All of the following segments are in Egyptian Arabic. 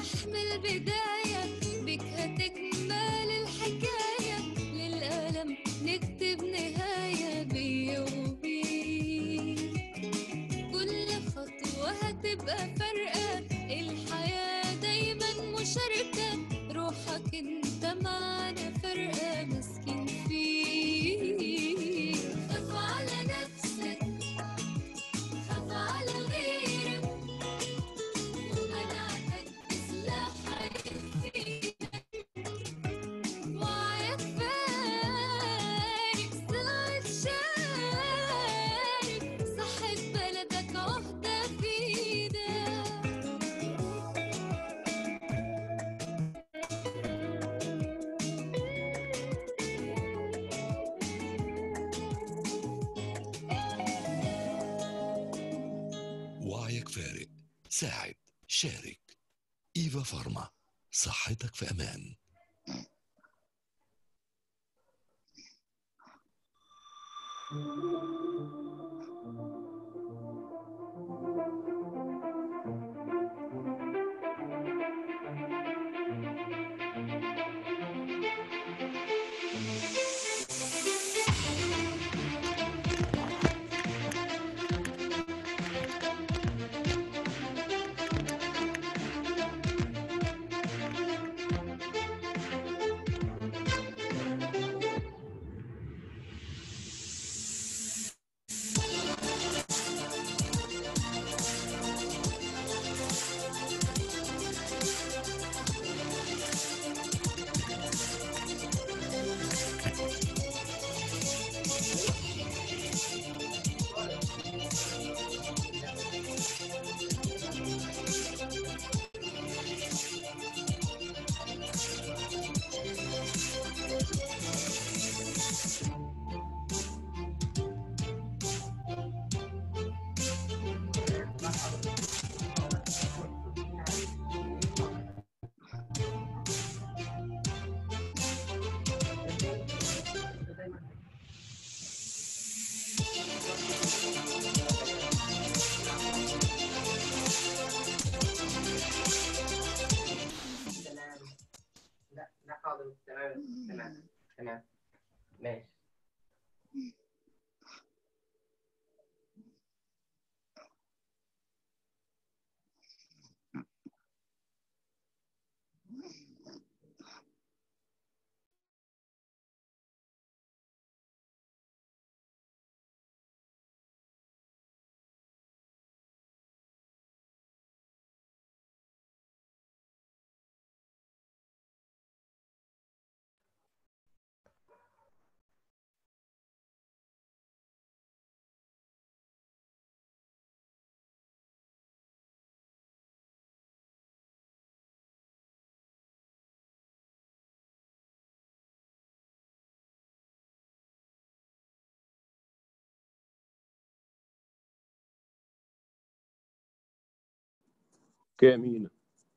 تحمل بداية بك هتكمل الحكاية للألم نكتب نهاية بيا وبيك كل خطوة هتبقى فارقة الحياة دايما مشاركة روحك انت معنا فرقة ماسكين فيك خاف على نفسك خاف على غيرك ومنعتك بسلاح هيفيدك وعيك فارق ساعد شارك صحة بلدك عهدة في ايدك وعيك فارق ساعد شارك إيفا فارما صحتك في أمان تمام لا لا حاضر تمام تمام تمام ماشي اوكي يا مينا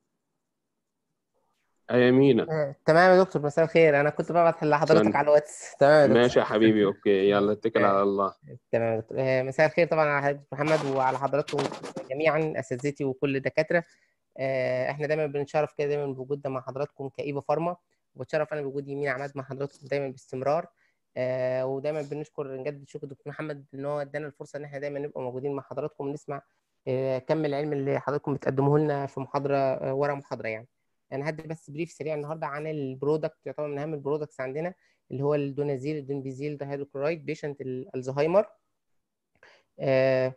يا مينا آه، تمام يا دكتور مساء الخير انا كنت ببعت لحضرتك ثانية. على الواتس تمام يا دكتور ماشي يا حبيبي اوكي يلا اتكل على الله تمام يا دكتور آه، مساء الخير طبعا على حضرتك محمد وعلى حضراتكم جميعا اساتذتي وكل الدكاتره آه، احنا دايما بنشرف كده دايما بوجودنا مع حضراتكم كايبا فارما وبتشرف انا بوجود يمين عماد مع حضراتكم دايما باستمرار آه، ودايما بنشكر نجدد شكر دكتور محمد ان هو ادانا الفرصه ان احنا دايما نبقى موجودين مع حضراتكم ونسمع آه، كم العلم اللي حضراتكم بتقدموه لنا في محاضره آه، ورا محاضره يعني انا هدي بس بريف سريع النهارده عن البرودكت يعتبر من اهم البرودكتس عندنا اللي هو الدونازيل الدونبيزيل دهيدروكلورايد بيشنت الالزهايمر آه،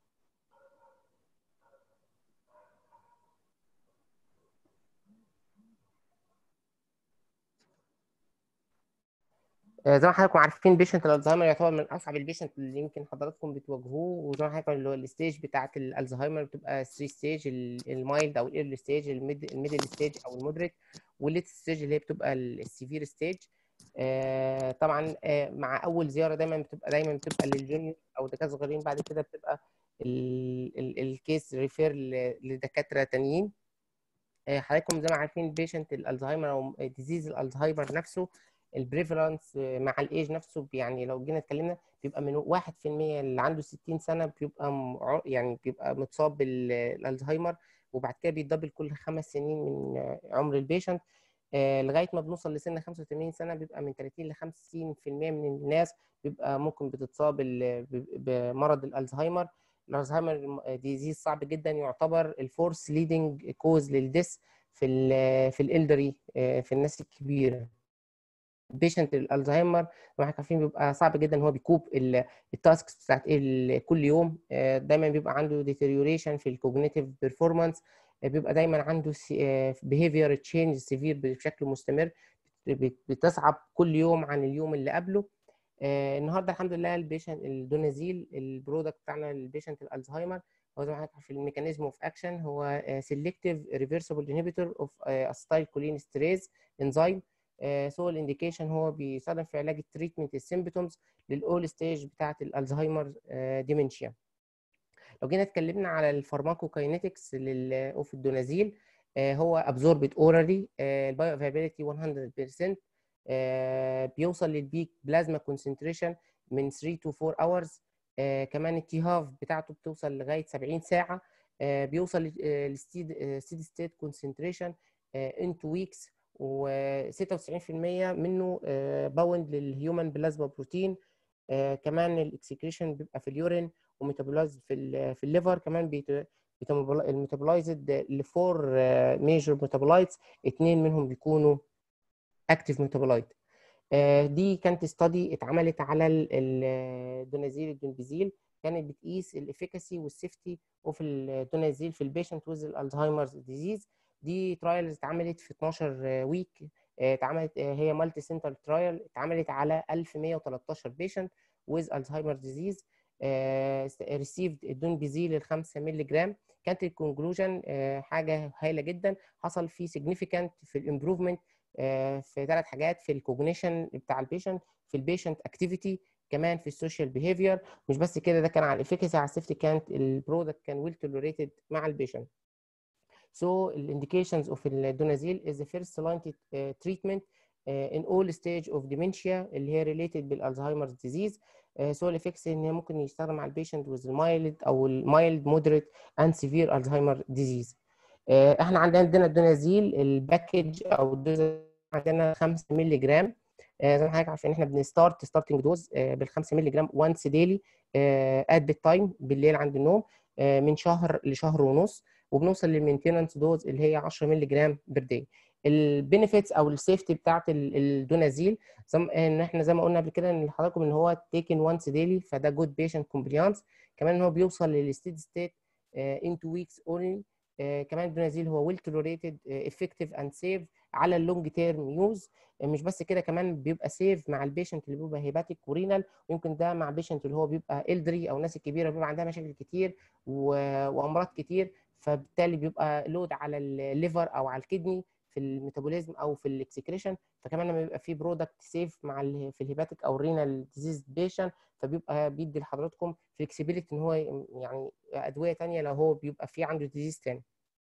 آه، زي ما حضراتكم عارفين بيشنت الالزهايمر يعتبر من اصعب البيشنت اللي يمكن حضراتكم بتواجهوه وزي ما حضراتكم اللي هو الستيج بتاعه الالزهايمر بتبقى 3 ستيج المايلد او الايرلي ستيج الميدل ستيج او المودريت والليت ستيج اللي هي بتبقى السيفير ستيج طبعا آه، مع اول زياره دايما بتبقى دايما بتبقى للجونيور او دكاتره صغيرين بعد كده بتبقى ال- ال- الكيس ريفير ل- لدكاتره تانيين آه، حضراتكم زي ما عارفين بيشنت الالزهايمر او ديزيز الالزهايمر نفسه البريفالنس مع الايج نفسه يعني لو جينا اتكلمنا بيبقى من 1% اللي عنده 60 سنه بيبقى م- ع- يعني بيبقى متصاب بالالزهايمر وبعد كده بيتدبل كل خمس سنين من آه، عمر البيشنت آه، لغايه ما بنوصل لسن 85 سنه بيبقى من 30 ل 50% من الناس بيبقى ممكن بتتصاب ال- ب- بمرض الالزهايمر الالزهايمر ديزيز صعب جدا يعتبر الفورس ليدنج كوز للديس في ال في الالدري في الناس الكبيره البيشنت الالزهايمر زي ما احنا عارفين بيبقى صعب جدا ان هو بيكوب ال- التاسكس بتاعت ال- كل يوم آه، دايما بيبقى عنده deterioration في الكوجنيتيف بيرفورمانس بيبقى دايما عنده behavior change severe بشكل مستمر بت- بتصعب كل يوم عن اليوم اللي قبله آه، النهارده الحمد لله البيشنت الدونازيل البرودكت بتاعنا البيشنت الالزهايمر هو زي ما حضرتك في الميكانيزم اوف اكشن هو سيلكتيف ريفرسبل انهبيتور اوف اسيتايل كولين ستريز انزيم سو الانديكيشن هو بيستخدم في علاج التريتمنت السيمبتومز للاول ستيج بتاعه الالزهايمر ديمنشيا لو جينا اتكلمنا على الفارماكوكاينetics اوف الدونازيل آه، هو ابزوربد اورالي البايو افابيليتي 100% آه، بيوصل للبيك بلازما كونسنتريشن من 3 تو 4 اورز كمان التي هاف بتاعته بتوصل لغايه 70 ساعه آه، بيوصل للستيد ستيت كونسنتريشن ان 2 ويكس و96% منه باوند للهيومن بلازما بروتين كمان الاكسكريشن بيبقى في اليورين وميتابولايز في ال في الليفر كمان بيت الميتابولايزد لفور ميجر ميتابولايتس اثنين منهم بيكونوا اكتيف ميتابولايت دي كانت ستادي اتعملت على ال- الدونازيل الدونبيزيل كانت بتقيس الافيكاسي والسيفتي اوف الدونازيل في البيشنت ويز الالزهايمرز ديزيز دي ترايلز اتعملت في 12 ويك اتعملت آه، هي مالتي سنتر ترايل اتعملت على 1113 بيشنت ويز الزهايمر ديزيز ريسيفد الدونبيزيل ال 5 مللي جرام كانت الكونكلوجن حاجه هايله جدا حصل في significant في الامبروفمنت في ثلاث حاجات في الكوجنيشن بتاع البيشنت في البيشنت اكتيفيتي كمان في السوشيال بيهيفير مش بس كده ده كان على الافيكاسي على السيفتي كانت البرودكت كان ويل توليريتد مع البيشنت So the indications of الدونازيل is the first line uh, treatment uh, in all stage of dementia اللي هي related بالالزهايمر disease uh, so الافكس ان هي ممكن يستخدم على البيشنت with mild او mild moderate and severe Alzheimer disease uh, احنا عندنا عندنا الدونازيل الباكج او الدوز عندنا 5 مللي جرام زي ما حضرتك عارفين احنا بنستارت ستارتنج دوز بال 5 مللي جرام وانس ديلي ات بيت تايم بالليل عند النوم آه، من شهر لشهر ونص وبنوصل للمينتيننس دوز اللي هي 10 مللي جرام بير داي البينيفيتس او السيفتي بتاعت ال- الدونازيل زي ما- ان احنا زي ما قلنا قبل كده ان لحضراتكم ان هو تيكن وانس ديلي فده جود بيشنت كومبليانس كمان ان هو بيوصل للستيد ستيت ان تو ويكس اونلي كمان الدونازيل هو ويل توليريتد افكتيف اند سيف على اللونج تيرم يوز مش بس كده كمان بيبقى سيف مع البيشنت اللي بيبقى هيباتيك ورينال ويمكن ده مع بيشنت اللي هو بيبقى الدري او الناس الكبيره بيبقى عندها مشاكل كتير و... وامراض كتير فبالتالي بيبقى لود على الليفر او على الكدني في الميتابوليزم او في الاكسكريشن فكمان لما بيبقى في برودكت سيف مع ال... في الهيباتيك او الرينال ديزيز بيشنت فبيبقى بيدي لحضراتكم فلكسبيليتي ان هو يعني ادويه تانية لو هو بيبقى في عنده ديزيز تاني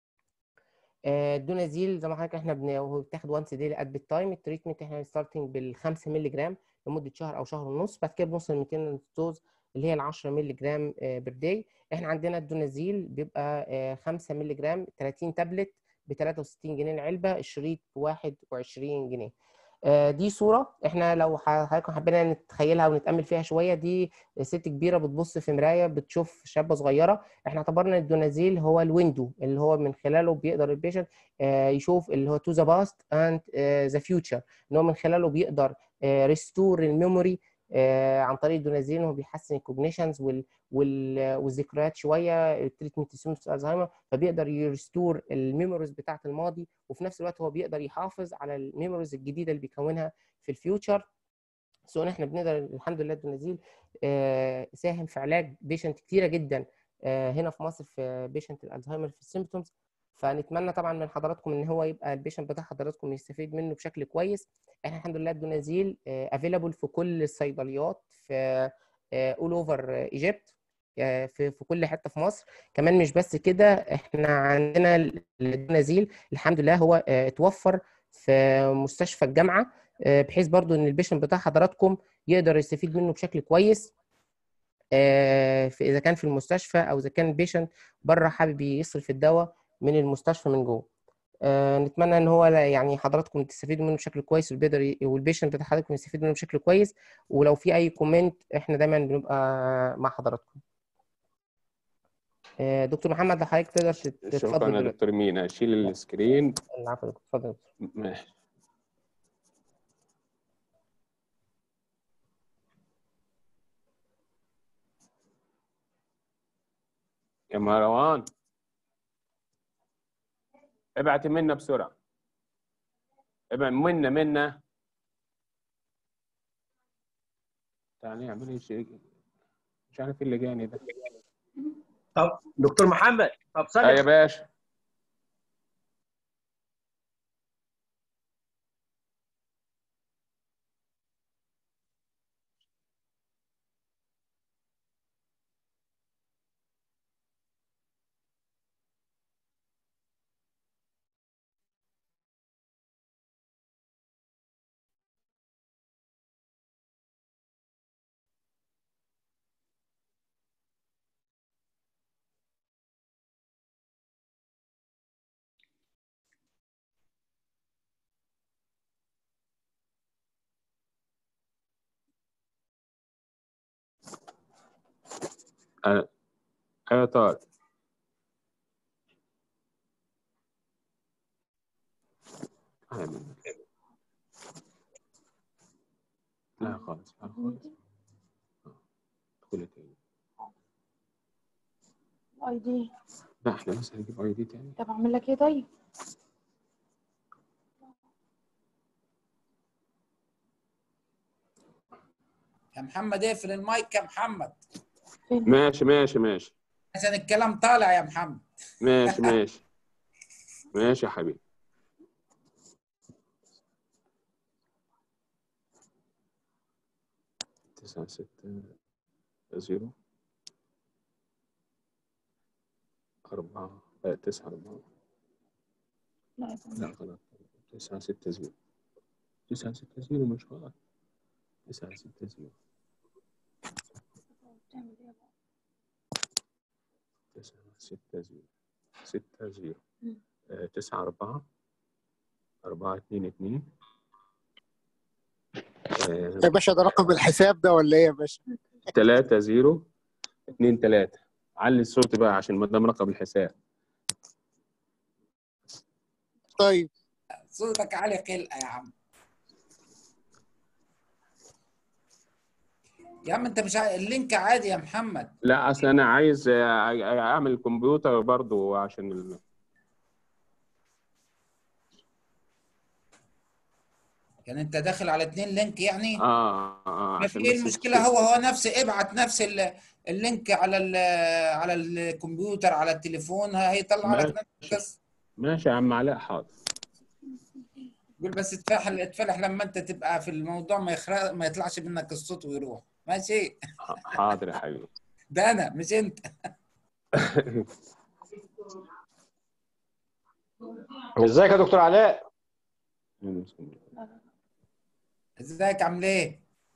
آه، الدونازيل زي ما حضرتك احنا بن... هو بتاخد وانس ديلي ات بالتايم التريتمنت احنا ستارتنج بال 5 مللي جرام لمده شهر او شهر ونص بعد كده بنوصل ل 200 دوز اللي هي ال 10 مللي جرام بير داي احنا عندنا الدونازيل بيبقى آه، 5 مللي جرام 30 تابلت ب 63 جنيه العلبه الشريط ب 21 جنيه آه، دي صوره احنا لو حضراتكم حبينا نتخيلها ونتامل فيها شويه دي ست كبيره بتبص في مرايه بتشوف شابه صغيره احنا اعتبرنا الدونازيل هو الويندو اللي هو من خلاله بيقدر البيشنت يشوف اللي هو تو ذا باست اند ذا فيوتشر ان هو من خلاله بيقدر ريستور الميموري عن طريق الدونازيل ان هو بيحسن الكوجنيشنز وال وال والذكريات شويه التريتمنت سيمتومز الزهايمر فبيقدر يرستور الميموريز بتاعه الماضي وفي نفس الوقت هو بيقدر يحافظ على الميموريز الجديده اللي بيكونها في الفيوتشر سو احنا بنقدر الحمد لله الدونازيل آه، ساهم في علاج بيشنت كتيره جدا آه، هنا في مصر في بيشنت الالزهايمر في السيمبتومز فنتمنى طبعا من حضراتكم ان هو يبقى البيشنت بتاع حضراتكم يستفيد منه بشكل كويس احنا الحمد لله الدونازيل افيلابل في كل الصيدليات في اول اوفر ايجيبت في في كل حته في مصر كمان مش بس كده احنا عندنا الدونازيل الحمد لله هو آه، اتوفر في مستشفى الجامعه آه، بحيث برضو ان البيشنت بتاع حضراتكم يقدر يستفيد منه بشكل كويس آه، في اذا كان في المستشفى او اذا كان البيشنت بره حابب يصرف الدواء من المستشفى من جوه آه، نتمنى ان هو لا- يعني حضراتكم تستفيدوا منه بشكل كويس والبيقدر ي- والبيشنت بتاع حضراتكم يستفيد منه بشكل كويس ولو في اي كومنت احنا دايما بنبقى مع حضراتكم آه، دكتور محمد لو حضرتك تقدر تت- تتفضل شكرا يا دلوقتي دكتور مينا اشيل السكرين العفو يا دكتور اتفضل يا دكتور. ماشي يا مروان ابعتي منا بسرعة ابعت منا منا تعالي اعملي شيء مش عارف ايه اللي جاني ده طب دكتور محمد طب اه ثانيه يا باشا انا ايوه طارق آه، من- لا خالص لا خالص آه، ادخلي تاني اي دي لا احنا لسه هنجيب اي دي تاني طب اعمل لك ايه طيب يا محمد اقفل المايك يا محمد ماشي ماشي ماشي عشان الكلام طالع يا محمد ماشي ماشي ماشي يا حبيبي تسعة ستة زيرو أربعة آه، تسعة أربعة لا يا لا غلط تسعة ستة زيرو تسعة ستة زيرو مش غلط تسعة ستة زيرو بتعمل ايه بقى؟ تسعة ستة زيرو ستة زيرو مم. آه، تسعة أربعة أربعة اتنين اتنين آه، يا باشا ده رقم الحساب ده ولا ايه يا باشا؟ تلاتة زيرو اتنين تلاتة علي الصوت بقى عشان ما دام رقم الحساب طيب صوتك عالي خلقه يا عم يا عم انت مش ع... اللينك عادي يا محمد لا أصل أنا عايز آه، أعمل كمبيوتر برضو عشان ال... يعني انت داخل على اتنين لينك يعني آه آه ما في عشان ايه بس المشكله هو هو نفس ابعت نفس ال- اللينك على ال... على الكمبيوتر على التليفون هيطلع لك ماشي. نفس القصه ماشي يا عم علاء حاضر قول بس اتفلح اتفلح لما انت تبقى في الموضوع ما يخرق ما يطلعش منك الصوت ويروح ماشي حاضر يا حبيبي ده انا مش انت ازيك يا دكتور علاء ازيك عامل ايه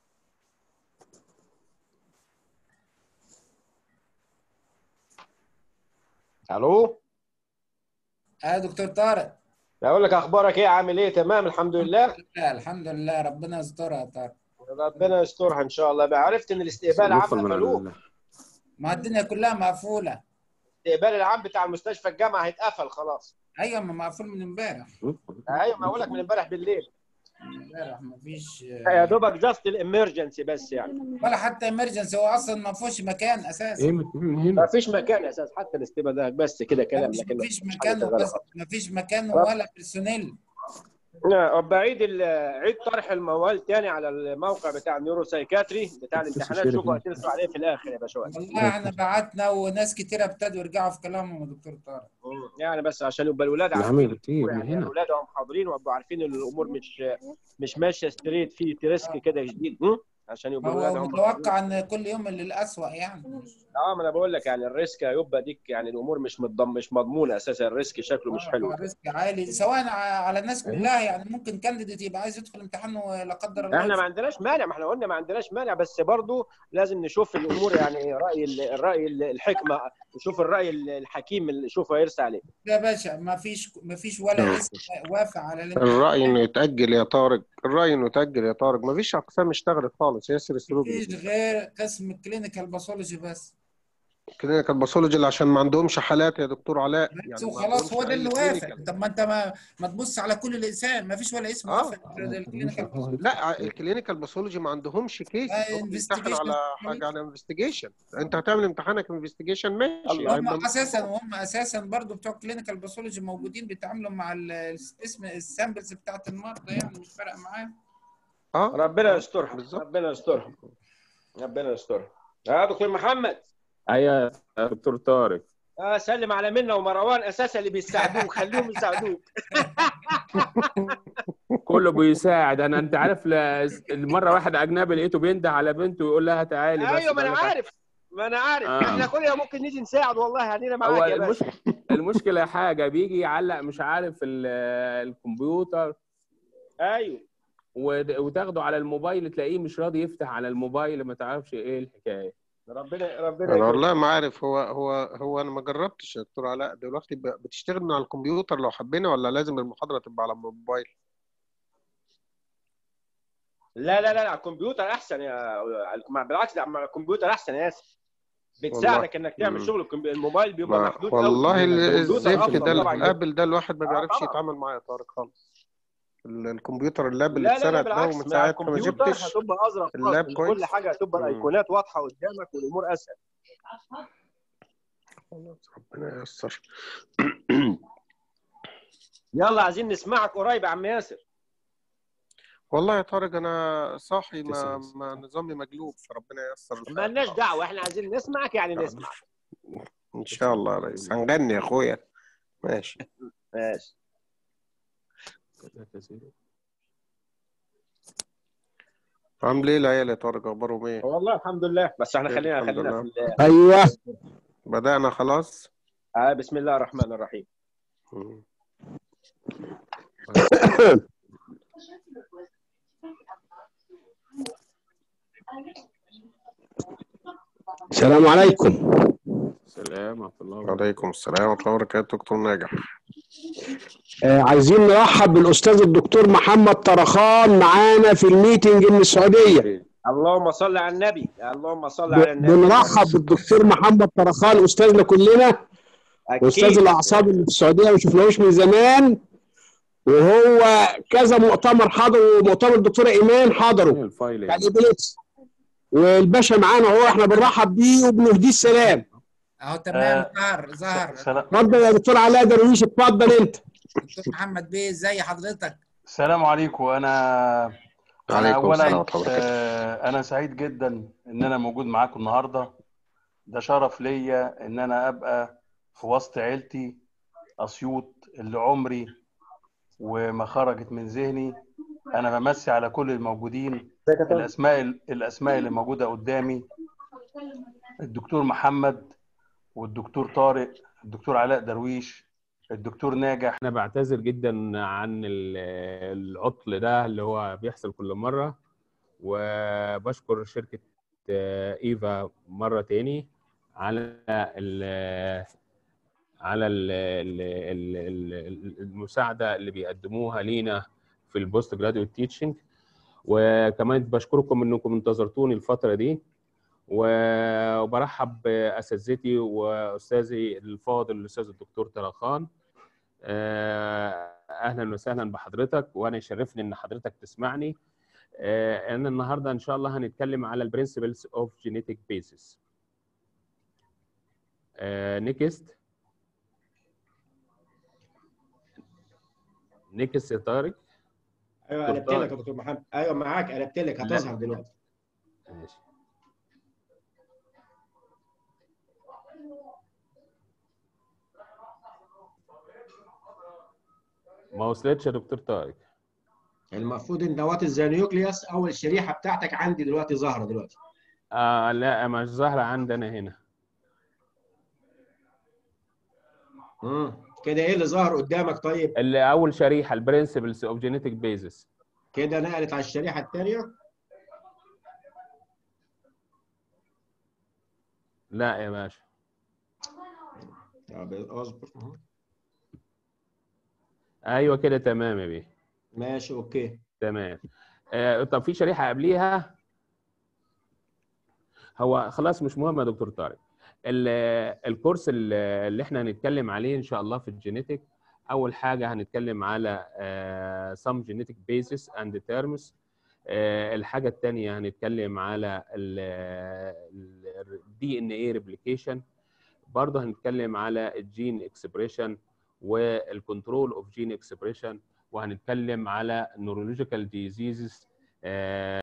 الو اه دكتور طارق بقول لك اخبارك ايه عامل ايه تمام الحمد لله لا الحمد لله ربنا يسترها يا طارق ربنا يسترها ان شاء الله بقى عرفت ان الاستقبال العام ندخل من قفلوه ال- ما الدنيا كلها مقفوله الاستقبال العام بتاع المستشفى الجامعه هيتقفل خلاص ايوه ما مقفول من امبارح ايوه ما اقول لك من امبارح بالليل من امبارح ما فيش يا دوبك جاست الامرجنسي بس يعني ولا حتى امرجنسي هو اصلا ما فيهوش مكان اساسا ايه من من هنا ما فيش مكان اساس حتى الاستقبال ده بس كده كلام مش لكن مفيش مفيش مكان حاجة شغالة بس خالص. مفيش مكان ولا بيرسونيل لا، بعيد ال- عيد طرح الموال تاني على الموقع بتاع النيورو سايكاتري بتاع الامتحانات شيري شوفوا كده. هترسوا عليه في الاخر يا باشوات والله احنا بعتنا وناس كتير ابتدوا يرجعوا في كلامهم يا دكتور طارق يعني بس عشان يبقى الولاد يا عم عارفين كتير من يعني هنا الولاد هم حاضرين ويبقوا عارفين ان الامور مش مش ماشيه ستريت في ريسك كده جديد م? عشان يبقوا الولاد هو هم متوقع ان كل يوم اللي الاسوأ يعني اه ما انا بقول لك يعني الريسك هيبقى ديك يعني الامور مش مضم مش مضمونه اساسا الريسك شكله مش حلو الريسك عالي سواء ع- على الناس كلها يعني ممكن كانديديت يبقى عايز يدخل امتحان ولا قدر الله احنا ما عندناش مانع ما احنا قلنا ما عندناش مانع بس برضو لازم نشوف الامور يعني راي ال- الراي ال- الحكمه نشوف الراي الحكيم اللي شوفه هيرسى عليه يا باشا ما فيش ما فيش ولا اسم وافق على الامتحان الرأي انه يتأجل يا طارق الرأي انه يتأجل يا طارق مفيش اقسام اشتغلت خالص ياسر السلوبي مفيش غير قسم الكلينيكال باثولوجي بس كلينيكال باثولوجي اللي عشان ما عندهمش حالات يا دكتور علاء بس ما وخلاص هو عندهمش ده اللي أي وافق clinical. طب ما انت ما, ما تبص على كل الاقسام ما فيش ولا اسم اه وافق غير الكلينيكال باثولوجي لا الكلينيكال باثولوجي ما عندهمش كيس آه، هم بيمتحنوا investigation. على حاجه على انفستيجيشن انت هتعمل امتحانك انفستيجيشن ماشي الله. هم هيبقى- اساسا وهم اساسا برضو بتوع كلينيكال باثولوجي موجودين بيتعاملوا مع ال- اسم السامبلز بتاعت المرضى يعني مش فارقه معاهم اه ربنا يسترها بالظبط. ربنا يسترها ربنا يسترها يا دكتور محمد ايوه يا دكتور طارق آه سلم على منا ومروان اساسا اللي بيساعدوك خليهم يساعدوك كله بيساعد انا انت عارف ل- مره واحد اجنبي لقيته بينده على بنته ويقول لها تعالي بس ايوه ما انا ده أنا عارف ما انا عارف آه. احنا كلنا ممكن نيجي نساعد والله هنينا هو معاك يا باشا المشكله المشكله حاجه بيجي يعلق مش عارف ال- الكمبيوتر ايوه ود- وتاخده على الموبايل تلاقيه مش راضي يفتح على الموبايل ما تعرفش ايه الحكايه ربنا ربنا انا يكرمك. والله ما عارف هو هو هو انا ما جربتش يا دكتور علاء دلوقتي ب- بتشتغل من على الكمبيوتر لو حبينا ولا لازم المحاضره تبقى على الموبايل لا لا لا على الكمبيوتر احسن يا مع- بالعكس ده على الكمبيوتر احسن يا ياسر بتساعدك انك تعمل مم. شغل الكمبي- الموبايل بيبقى ما محدود قوي. والله ال- الكمبيوتر الزفت أفضل ده طبعاً جداً. الابل ده الواحد ما آه بيعرفش طبعاً. يتعامل معاه يا طارق خالص ال- الكمبيوتر اللاب اللي لا لا لا اتسرق ده بالعكس ومن مع ساعه ما الكمبيوتر جبتش هتبقى اظرف اللاب خالص. كويس. كل حاجه هتبقى مم. الايقونات واضحه قدامك والامور اسهل خلاص ربنا ييسر يلا عايزين نسمعك قريب يا عم ياسر والله يا طارق انا صاحي ما, تسلم. ما نظامي مقلوب فربنا ييسر الحال. ما لناش دعوه احنا عايزين نسمعك يعني نسمع ان شاء الله يا ريس هنغني يا اخويا ماشي ماشي عامل ايه العيال يا طارق اخبارهم ايه والله الحمد لله بس احنا خلينا الحمد خلينا لله. في ال- ايوه بدأنا خلاص آه بسم الله الرحمن الرحيم مم. السلام عليكم سلام ورحمه الله وبركاته وعليكم السلام ورحمة الله وبركاته دكتور ناجح آه عايزين نرحب بالاستاذ الدكتور محمد طرخان معانا في الميتنج من السعوديه اللهم صل على النبي اللهم صل على ب- النبي بنرحب بالدكتور محمد طرخان استاذنا كلنا استاذ اكيد الاعصاب اللي في السعوديه ما شفناهوش من زمان وهو كذا مؤتمر حضر ومؤتمر الدكتوره ايمان حضروا الفايل بتاع الابليكس والباشا معانا اهو احنا بنرحب بيه وبنهديه السلام اهو تمام آه، ظهر ظهر اتفضل يا دكتور علاء درويش اتفضل انت دكتور محمد بيه ازي حضرتك السلام عليكم انا انا عليكم السلام اولا ورحمة الله وبركاته آه، انا سعيد جدا ان انا موجود معاكم النهارده ده شرف ليا ان انا ابقى في وسط عيلتي اسيوط اللي عمري وما خرجت من ذهني انا بمسي على كل الموجودين الاسماء الاسماء اللي موجوده قدامي الدكتور محمد والدكتور طارق الدكتور علاء درويش الدكتور ناجح انا بعتذر جدا عن ال- العطل ده اللي هو بيحصل كل مره وبشكر شركه آه، ايفا مره تاني على ال على ال ال ال المساعده اللي بيقدموها لينا في البوست جراديويت تيتشنج وكمان بشكركم انكم انتظرتوني الفتره دي و- وبرحب باساتذتي واستاذي الفاضل الاستاذ الدكتور طرخان آه، اهلا وسهلا بحضرتك وانا يشرفني ان حضرتك تسمعني آه، انا النهارده ان شاء الله هنتكلم على البرنسبلز اوف جينيتك بيسز نيكست نيكست يا طارق ايوه قلبت لك يا دكتور محمد ايوه معاك قلبت لك هتظهر دلوقتي ماشي ما وصلتش يا دكتور طارق المفروض ان دوات الزانيوكليوس اول شريحه بتاعتك عندي دلوقتي ظاهره دلوقتي آه لا مش ظاهرة عندنا هنا امم كده ايه اللي ظهر قدامك طيب اللي أول شريحة البرنسبلز اوف جينيتك بيزس كده نقلت على الشريحه الثانيه لا يا باشا طب اصبر أهو. ايوه كده تمام يا بيه ماشي اوكي تمام آه طب في شريحه قبليها هو خلاص مش مهم يا دكتور طارق ال- الكورس ال- اللي احنا هنتكلم عليه ان شاء الله في الجينيتك اول حاجه هنتكلم على آه some genetic basis and terms آه الحاجه الثانيه هنتكلم على الدي ان اي ريبليكيشن برضه هنتكلم على الجين اكسبريشن والكنترول اوف جين اكسبريشن وهنتكلم على neurological diseases آه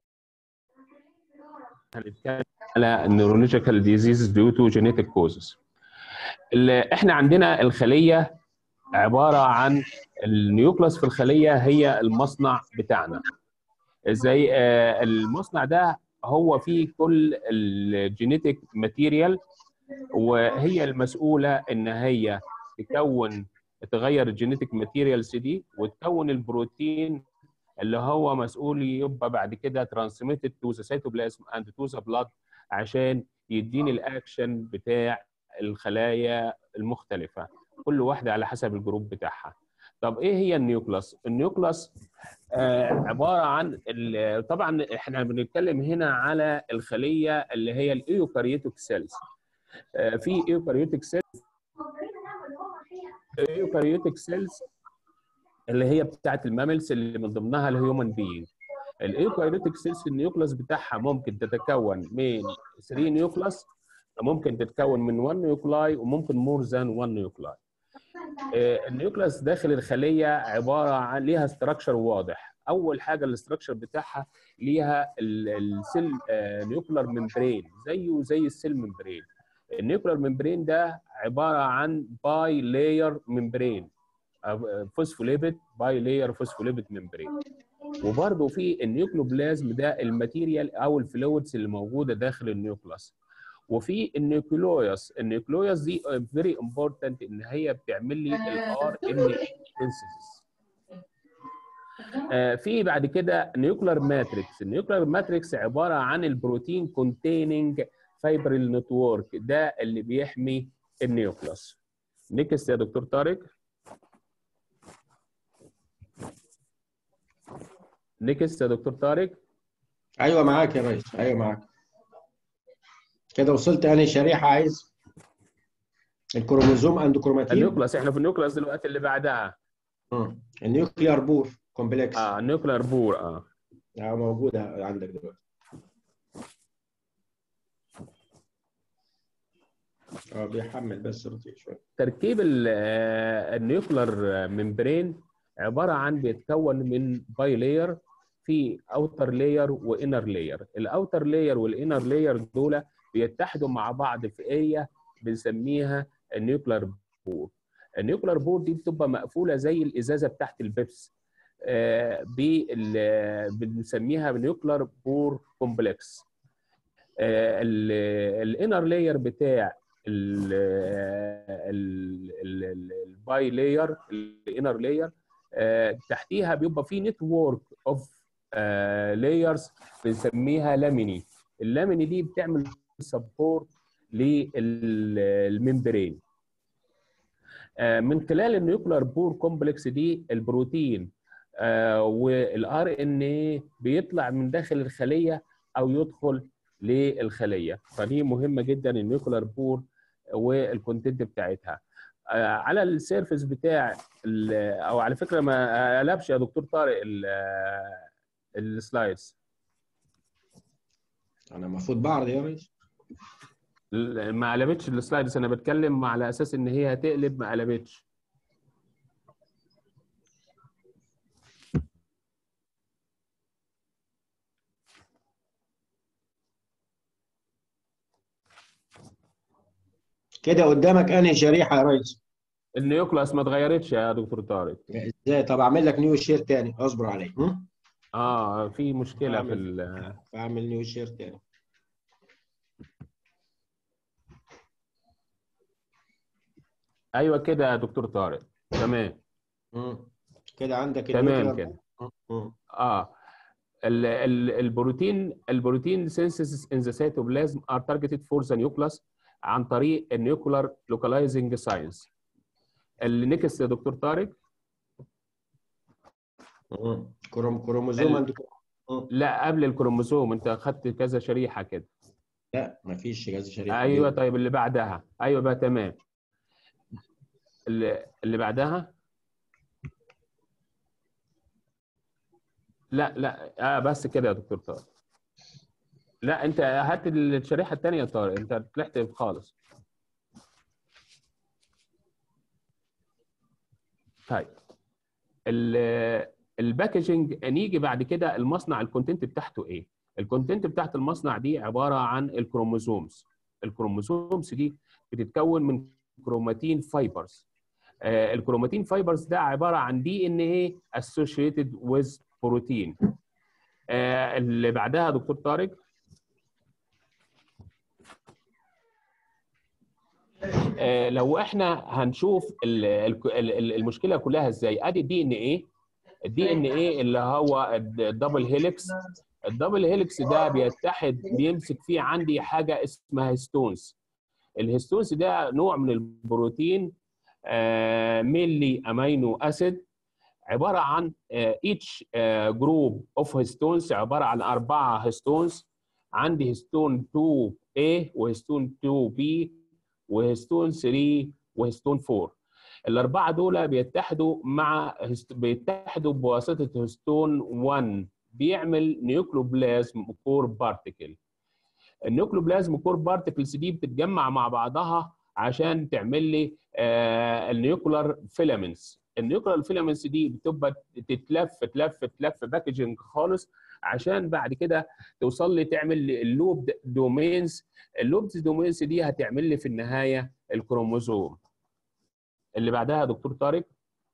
هنتكلم على neurological diseases due to genetic causes. ال- احنا عندنا الخليه عباره عن النيوكلاس في الخليه هي المصنع بتاعنا. ازاي آه، المصنع ده هو فيه كل الجينيتك ماتيريال وهي المسؤوله ان هي تكون تغير الجينيتك ماتيريالز دي وتكون البروتين اللي هو مسؤول يبقى بعد كده ترانسميتد تو ذا سيتوبلازم اند تو ذا بلاد عشان يديني الاكشن بتاع الخلايا المختلفه كل واحده على حسب الجروب بتاعها طب ايه هي النيوكلاس النيوكلاس آه عباره عن ال- طبعا احنا بنتكلم هنا على الخليه اللي هي الايوكاريوتيك سيلز آه في ايوكاريوتيك سيلز ايوكاريوتيك سيلز اللي هي بتاعت الماملز اللي من ضمنها الهيومن بينج الايوكاريوتيك سيلز النيوكلاس بتاعها ممكن تتكون من 3 نيوكلاس ممكن تتكون من 1 نيوكلاي وممكن مور ذان 1 نيوكلاي النيوكلاس داخل الخليه عباره عن ليها استراكشر واضح اول حاجه الاستراكشر بتاعها ليها ال- السيل نيوكلر ممبرين زيه زي السيل ممبرين النيوكلر ممبرين ده عباره عن باي لاير ممبرين فوسفوليبيد باي لاير فوسفوليبيد ممبرين وبرضه في النيوكلوبلازم ده الماتيريال او الفلويدز اللي موجوده داخل النيوكلاس وفي النيوكليوس النيوكليوس دي فيري امبورتنت ان هي بتعمل لي الار ان اي سينثيسيس في بعد كده نيوكلر ماتريكس النيوكلر ماتريكس عباره عن البروتين كونتيننج فايبريل نتورك ده اللي بيحمي النيوكلاس نيكست يا دكتور طارق نيكست يا دكتور طارق ايوه معاك يا ريس ايوه معاك كده وصلت انهي شريحه عايز الكروموزوم اند كروماتين النيوكلاس احنا في النيوكلاس دلوقتي اللي بعدها مم. النيوكليار بور كومبلكس اه النيوكلر بور اه اه موجوده عندك دلوقتي اه بيحمل بس بطيء شويه تركيب ال- آه، النيوكلر ممبرين عباره عن بيتكون من باي لاير في اوتر لاير وانر لاير الاوتر لاير والانر لاير دول بيتحدوا مع بعض في اريا بنسميها النيوكلر بور النيوكلر بور دي بتبقى مقفوله زي الازازه بتاعت البيبس آه، بال- بنسميها نيوكلر بور كومبلكس الانر لاير بتاع الباي لاير الانر لاير تحتيها بيبقى في نتورك اوف لايرز بنسميها لاميني اللاميني دي بتعمل سبورت للممبرين من خلال النيوكلر بور كومبلكس دي البروتين والار ان اي بيطلع من داخل الخليه او يدخل للخليه فدي مهمه جدا النيوكلر بور والكونتنت بتاعتها آه، على السيرفس بتاع ال- او على فكره ما قلبش يا دكتور طارق ال- آه، السلايدز انا المفروض بعرض يا ريس ال- ما قلبتش السلايدز انا بتكلم على اساس ان هي هتقلب ما قلبتش كده قدامك انهي شريحه يا ريس النيوكلاس ما اتغيرتش يا دكتور طارق ازاي طب اعمل لك نيو شير تاني اصبر علي هم؟ اه في مشكله في أعمل. ال- اعمل نيو شير تاني ايوه كده يا دكتور طارق تمام مم. كده عندك تمام النيوكلير كده مم. اه ال ال البروتين البروتين synthesis in the cytoplasm are targeted for the nucleus عن طريق النيوكلر لوكالايزنج ساينس النكست يا دكتور طارق مم. كروم كروموزوم ال- عند مم. لا قبل الكروموسوم انت خدت كذا شريحه كده لا مفيش جهاز شريحه ايوه طيب اللي بعدها ايوه بقى تمام اللي, اللي بعدها لا لا اه بس كده يا دكتور طارق لا انت هات الشريحه الثانيه يا طارق انت طلعت خالص طيب ال- الباكجينج نيجي بعد كده المصنع الكونتنت بتاعته ايه الكونتنت بتاعت المصنع دي عباره عن الكروموسومز الكروموسومز دي بتتكون من كروماتين فايبرز آه، الكروماتين فايبرز ده عباره عن دي ان ايه associated with بروتين آه، اللي بعدها يا دكتور طارق آه، لو احنا هنشوف ال- ال- ال- المشكله كلها ازاي ادي الدي ان ايه الدي ان ايه اللي هو الدبل هيليكس الدبل هيليكس ده بيتحد بيمسك فيه عندي حاجه اسمها هيستونز الهيستونز ده نوع من البروتين ميلي امينو اسيد عباره عن ايتش جروب اوف هيستونز عباره عن اربعه هيستونز عندي هيستون 2 A وهيستون 2 B وهيستون 3 وهيستون 4 الاربعه دول بيتحدوا مع هست- بيتحدوا بواسطه هيستون 1 بيعمل نيوكلوبلازم كور بارتيكل النيوكلوبلازم كور بارتيكلز دي بتتجمع مع بعضها عشان تعمل لي آه النيوكلر فيلامنتس النيوكلر فيلامنتس دي بتبقى تتلف تلف تلف باكجنج خالص عشان بعد كده توصل لي تعمل لي اللوب دومينز اللوب دومينز دي هتعمل لي في النهايه الكروموزوم اللي بعدها يا دكتور طارق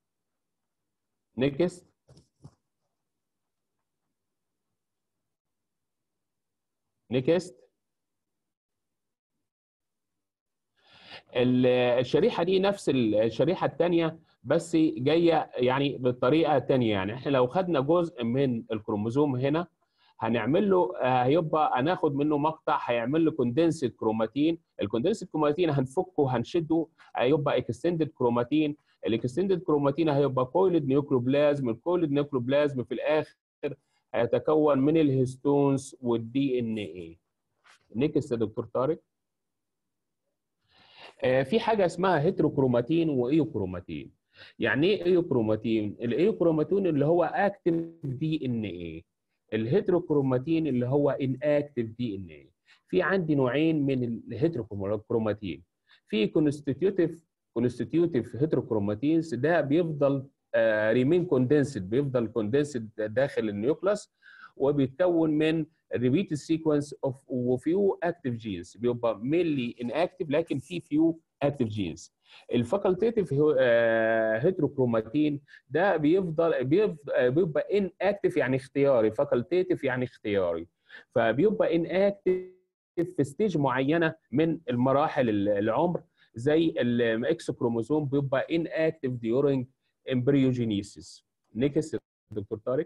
نيكست نيكست ال- الشريحه دي نفس الشريحه الثانيه بس جايه يعني بالطريقه ثانيه يعني احنا لو خدنا جزء من الكروموزوم هنا هنعمل له آه، هيبقى هناخد منه مقطع هيعمل له كوندنسد كروماتين الكوندنسد كروماتين هنفكه هنشده هيبقى اكستندد كروماتين الاكستندد كروماتين هيبقى كويلد نيوكلوبلازم الكويلد نيوكلوبلازم في الاخر هيتكون من الهيستونز والدي ان ايه نيكست يا دكتور طارق آه، في حاجه اسمها هيتروكروماتين وايوكروماتين يعني ايه ايوكروماتين الايوكروماتين اللي هو اكتف دي ان ايه الهيتروكروماتين اللي هو ان اكتف دي ان ايه في عندي نوعين من الهيتروكروماتين في كونستيتيوتيف كونستيتيوتيف هيتروكروماتينز ده بيفضل ريمين كوندنسد بيفضل كوندنسد داخل النيوكلاس وبيتكون من ريبيت سيكونس اوف وفيو اكتيف جينز بيبقى مينلي ان اكتيف لكن في فيو اكتيف جينز الفاكولتيتيف هيتروكروماتين ده بيفضل بيفضل بيبقى ان اكتيف يعني اختياري فاكولتيتيف يعني اختياري فبيبقى ان اكتيف في ستيج معينه من المراحل العمر زي الاكس كروموسوم بيبقى ان اكتيف ديورنج امبريوجينيسيس نيكست دكتور طارق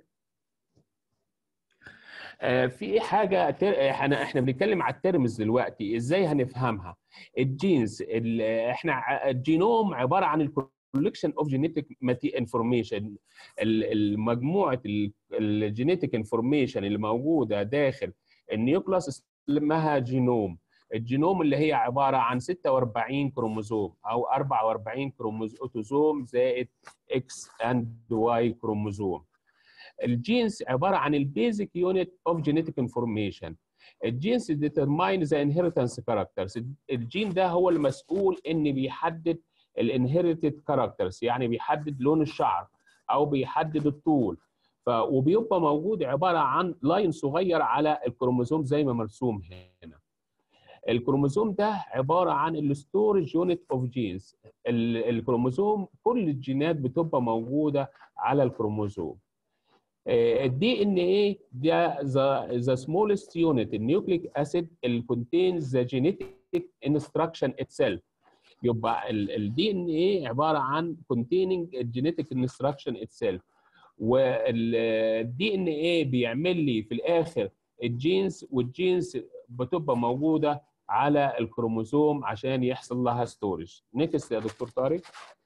آه، في حاجه تر... احنا احنا بنتكلم على الترمز دلوقتي ازاي هنفهمها الجينز ال... احنا ع- الجينوم عباره عن الكولكشن اوف جينيتك انفورميشن المجموعه الجينيتك انفورميشن اللي موجوده داخل النيوكلاس اسمها جينوم الجينوم اللي هي عباره عن 46 كروموزوم او 44 كروموزوم زائد اكس اند واي كروموزوم الجينز عباره عن البيزك يونت اوف جينيتك انفورميشن الجينز ديترماين ذا انهيرتنس كاركترز الجين ده هو المسؤول ان بيحدد الانهيرتد كاركترز يعني بيحدد لون الشعر او بيحدد الطول ف وبيبقى موجود عباره عن لاين صغير على الكروموزوم زي ما مرسوم هنا الكروموزوم ده عباره عن الستورج يونت اوف جينز الكروموزوم كل الجينات بتبقى موجوده على الكروموزوم الدي ان ايه ده ذا ذا سمولست يونت النيوكليك اسيد اللي contains the genetic instruction itself يبقى الدي ان ايه عباره عن containing الجينيتك instruction itself والدي ان ايه بيعمل لي في الاخر الجينز والجينز بتبقى موجوده على الكروموسوم عشان يحصل لها ستورج نكست يا دكتور طارق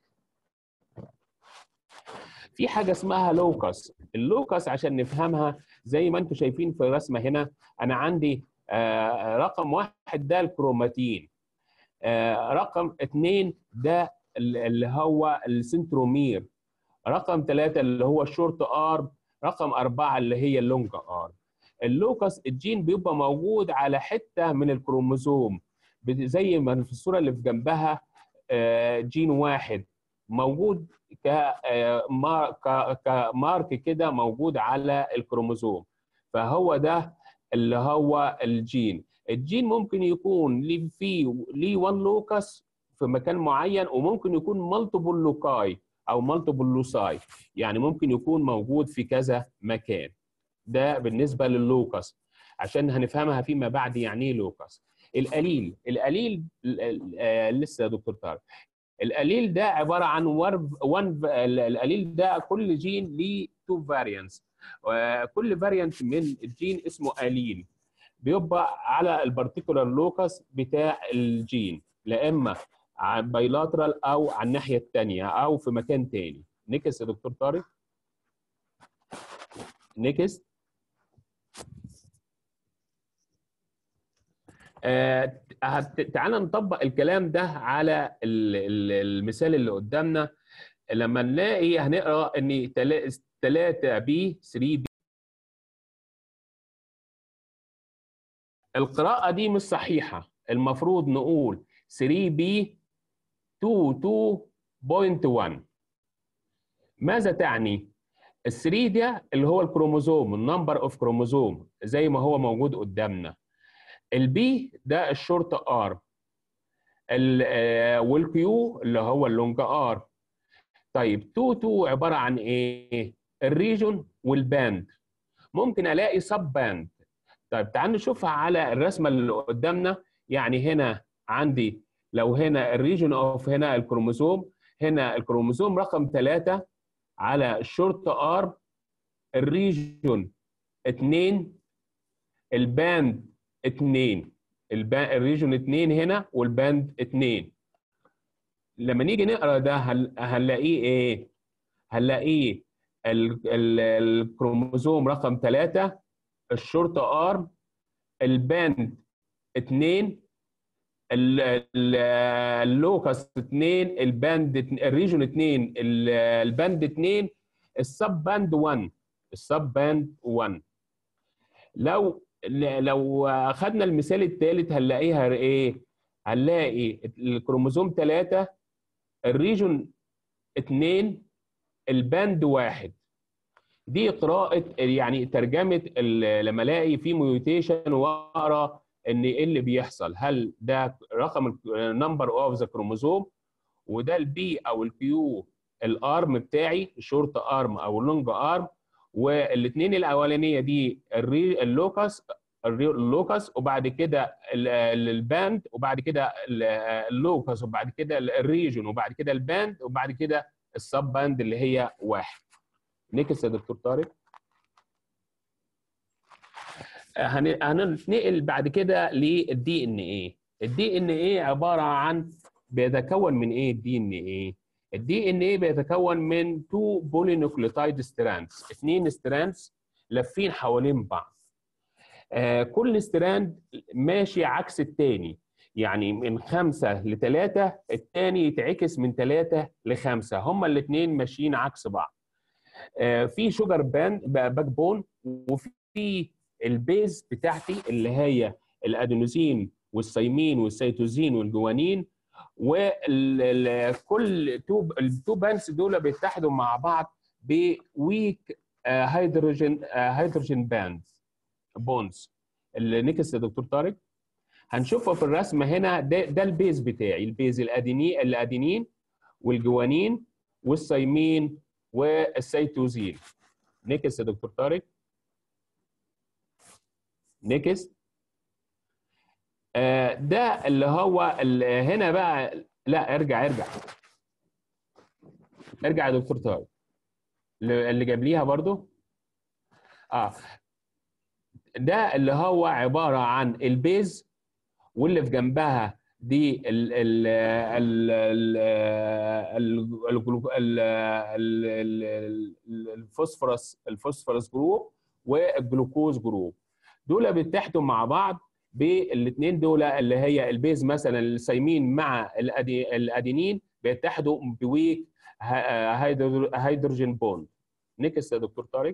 في حاجه اسمها لوكس اللوكس عشان نفهمها زي ما انتم شايفين في الرسمه هنا انا عندي آه، رقم واحد ده الكروماتين آه، رقم اثنين ده ال- اللي هو السنترومير رقم ثلاثة اللي هو الشورت ارم رقم أربعة اللي هي اللونج ارم اللوكس الجين بيبقى موجود على حتة من الكروموسوم بت- زي ما في الصورة اللي في جنبها آه، جين واحد موجود ك آه، ما- ك- كمارك كده موجود على الكروموسوم فهو ده اللي هو الجين الجين ممكن يكون ليه فيه ليه وان لوكس في مكان معين وممكن يكون مالتيبل لوكاي او مالتيبل لوساي يعني ممكن يكون موجود في كذا مكان ده بالنسبه لللوكس عشان هنفهمها فيما بعد يعني ايه لوكس القليل القليل ال- ال- آه، لسه يا دكتور طارق القليل ده عباره عن وان القليل ده كل جين ليه تو فاريانتس كل فاريانت من الجين اسمه قليل بيبقى على البارتيكولار لوكس بتاع الجين لا اما بايلاترال او على الناحيه الثانيه او في مكان تاني نكست يا دكتور طارق نكست آه هت- تعال نطبق الكلام ده على ال- ال- المثال اللي قدامنا لما نلاقي هنقرا ان 3 بي 3 بي القراءة دي مش صحيحة المفروض نقول 3 بي 22.1 ماذا تعني؟ ال 3 ده اللي هو الكروموزوم النمبر اوف كروموزوم زي ما هو موجود قدامنا البي ده الشورت ار والكيو اللي هو اللونج ار طيب 2 2 عباره عن ايه؟ الريجون والباند ممكن الاقي سب باند طيب تعال نشوفها على الرسمه اللي قدامنا يعني هنا عندي لو هنا الريجون اوف هنا الكروموسوم هنا الكروموسوم رقم 3 على الشورت ار الريجون 2 الباند 2 البا... الريجون 2 هنا والباند 2 لما نيجي نقرا ده هل... هنلاقيه ايه؟ هنلاقيه ال... ال... الكروموسوم رقم 3 الشورت ارم الباند 2 ال- ال- اللوكس 2 الباند اتن- الريجون 2 ال- الباند 2 السب باند 1 السب باند 1 لو لو اخذنا المثال الثالث هنلاقيها ايه؟ هنلاقي الكروموسوم 3 الريجون 2 الباند 1 دي قراءة يعني ترجمة ال- لما الاقي في ميوتيشن واقرا ان ايه اللي بيحصل هل ده رقم النمبر اوف ذا كروموسوم وده البي او الكيو الارم بتاعي الشورت ارم او اللونج ارم والاثنين الاولانيه دي الري اللوكس الري- اللوكس وبعد كده ال- ال- الباند وبعد كده ال- اللوكس وبعد كده الريجون وبعد كده الباند وبعد كده السب باند اللي هي واحد نكس يا دكتور طارق هن- هننتقل بعد كده للدي ان ايه الدي ان ايه عباره عن بيتكون من ايه الدي ان ايه الدي ان ايه بيتكون من تو بولينوكليوتايد ستراندز اثنين ستراندز لافين حوالين بعض آه كل ستراند ماشي عكس الثاني يعني من خمسة لثلاثة الثاني يتعكس من ثلاثة لخمسة هما الاثنين ماشيين عكس بعض آه في شوجر بان باك بون وفي البيز بتاعتي اللي هي الادينوسين والسيمين والسيتوزين والجوانين وكل تو التو بانس دول بيتحدوا مع بعض بويك هيدروجين هيدروجين باندز بونز النكس يا دكتور طارق هنشوفه في الرسمه هنا ده ده البيز بتاعي البيز الادينين الادينين والجوانين والسيمين والسيتوزين نكس يا دكتور طارق نكست آه ده اللي هو ال- هنا بقى لا ارجع ارجع ارجع يا دكتور طارق اللي اللي جاب ليها برضو اه ده اللي هو عباره عن البيز واللي في جنبها دي ال ال ال ال ال- الجلو- ال- ال- ال- ال- الفوسفورس الفوسفورس جروب والجلوكوز جروب دول بيتحدوا مع بعض بالاثنين دول اللي هي البيز مثلا السيمين مع الأدي- الادينين بيتحدوا بويك ه- هيدرو- هيدروجين بوند نكست يا دكتور طارق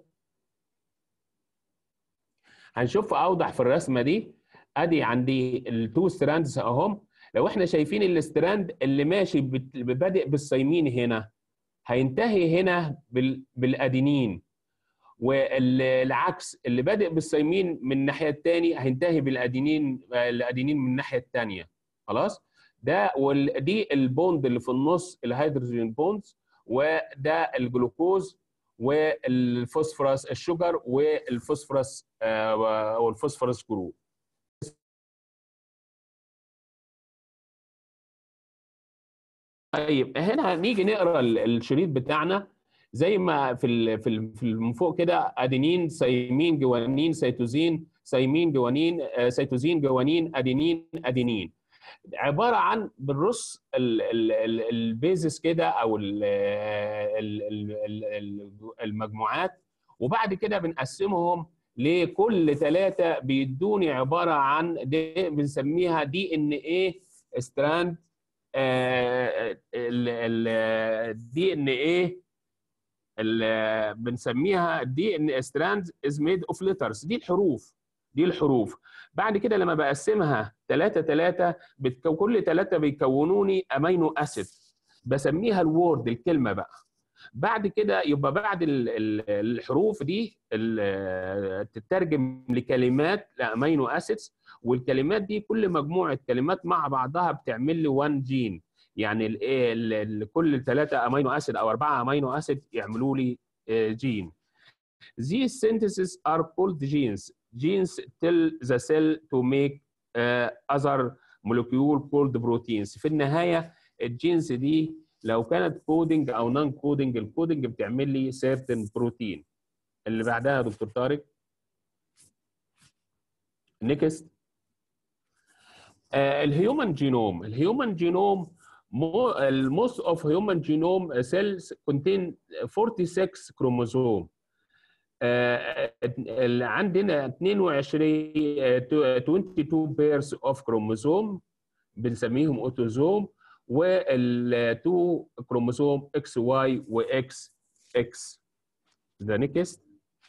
هنشوف اوضح في الرسمه دي ادي عندي التو ستراندز اهم لو احنا شايفين الاستراند اللي ماشي بت- بادئ بالسيمين هنا هينتهي هنا بال- بالادينين والعكس اللي بادئ بالسيمين من الناحيه الثانيه هينتهي بالادينين الادينين من الناحيه الثانيه خلاص ده ودي البوند اللي في النص الهيدروجين بوندز وده الجلوكوز والفوسفورس الشجر والفوسفورس آه، والفوسفورس جروب طيب هنا نيجي نقرا ال- الشريط بتاعنا زي ما في ال في ال في ال- من فوق كده ادينين سيمين جوانين سيتوزين سيمين جوانين آه، سيتوزين جوانين ادينين ادينين عباره عن بنرص ال- ال- ال- البيزس كده او ال- ال- ال- ال- ال- المجموعات وبعد كده بنقسمهم لكل ثلاثه بيدوني عباره عن دي بنسميها دي ان ايه ستراند الدي ان ايه اللي بنسميها دي ان ستراند از ميد اوف ليترز دي الحروف دي الحروف بعد كده لما بقسمها ثلاثة ثلاثة بتكو كل ثلاثة بيكونوني امينو اسيد بسميها الوورد الكلمة بقى بعد كده يبقى بعد ال- ال- الحروف دي ال- تترجم لكلمات لامينو اسيدز والكلمات دي كل مجموعة كلمات مع بعضها بتعمل لي 1 جين يعني ال ال ال كل ثلاثة امينو اسيد او اربعة امينو اسيد يعملوا لي آه، جين These syntheses are called genes. Genes tell the cell to make uh, other molecule called proteins. في النهاية الجينز دي لو كانت كودنج او نون كودنج الكودنج بتعمل لي certain بروتين. اللي بعدها يا دكتور طارق. نيكست. الهيومن جينوم الهيومن جينوم most of human genome cells contain 46 كروموسوم آه، اللي عندنا 22 آه، 22 بيرز اوف كروموسوم بنسميهم اوتوزوم وال2 كروموسوم اكس واي واكس اكس ذا نيكست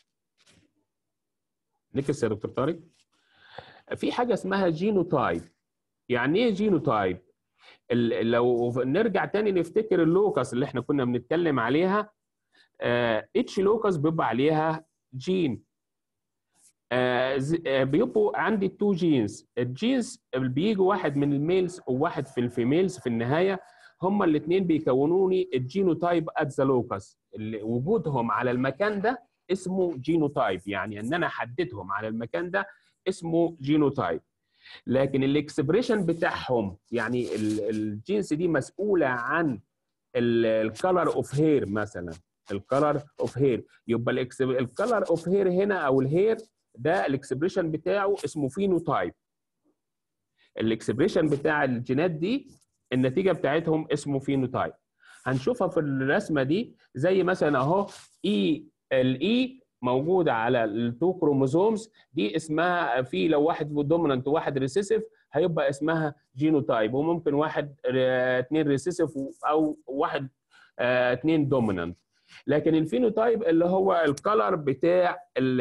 نيكست يا دكتور طارق في حاجه اسمها جينوتايب يعني ايه جينوتايب ال- لو نرجع تاني نفتكر اللوكس اللي احنا كنا بنتكلم عليها اتش لوكس بيبقى عليها جين آه، ز- آه، بيبقوا عندي تو جينز الجينز اللي بيجوا واحد من الميلز وواحد في الفيميلز في النهايه هما الاثنين بيكونوني الجينوتايب ات ذا لوكس وجودهم على المكان ده اسمه جينوتايب يعني ان انا احددهم على المكان ده اسمه جينوتايب لكن الاكسبريشن بتاعهم يعني ال- الجينز دي مسؤوله عن الكالر اوف هير مثلا الكالر اوف هير يبقى الكالر اوف هير هنا او الهير ده الاكسبريشن بتاعه اسمه فينوتايب الاكسبريشن بتاع الجينات دي النتيجه بتاعتهم اسمه فينوتايب هنشوفها في الرسمه دي زي مثلا اهو اي الاي موجوده على التو كروموزومز دي اسمها في لو واحد دومينانت وواحد ريسيسيف هيبقى اسمها جينوتايب وممكن واحد آه، اتنين ريسيسيف او واحد آه، اتنين دومينانت لكن الفينوتايب اللي هو الكالر بتاع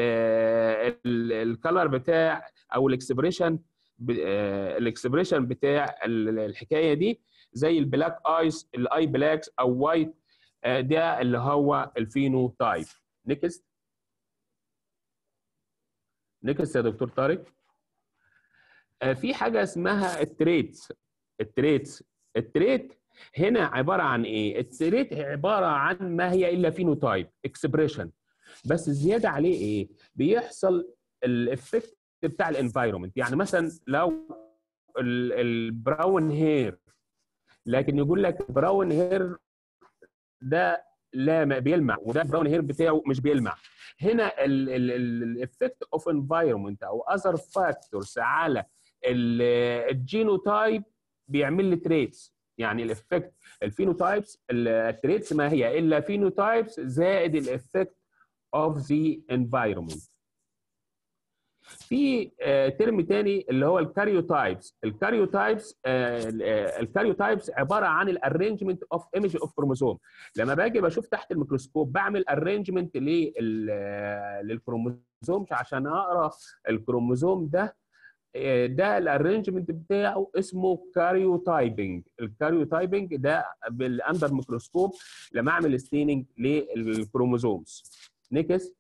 الكالر بتاع او الاكسبريشن الاكسبريشن بتاع ال- الحكايه دي زي البلاك ايز الاي بلاكس او وايت ده اللي هو الفينوتايب نيكست نيكست يا دكتور طارق آه، في حاجه اسمها التريتس التريتس التريت هنا عباره عن ايه التريت عباره عن ما هي الا فينوتايب اكسبريشن بس زياده عليه ايه بيحصل الافكت بتاع الانفايرمنت يعني مثلا لو ال- البراون هير لكن يقول لك براون هير ده لا ما بيلمع وده براون هير بتاعه مش بيلمع هنا الافكت اوف انفايرمنت او اذر فاكتورز على الجينوتايب بيعمل لي تريتس يعني الافكت الفينوتايبس التريتس ما هي الا فينوتايبس زائد الافكت اوف ذا انفايرمنت في آه، ترم تاني اللي هو الكاريوتايبس الكاريوتايبس الكاريوتايبس عباره عن الارينجمنت اوف ايمج اوف كروموسوم لما باجي بشوف تحت الميكروسكوب بعمل ارينجمنت للكروموسومز عشان اقرا الكروموسوم ده آه، ده الارينجمنت بتاعه اسمه كاريوتايبنج الكاريوتايبنج ده بالاندر ميكروسكوب لما اعمل ستيننج للكروموسومز نيكست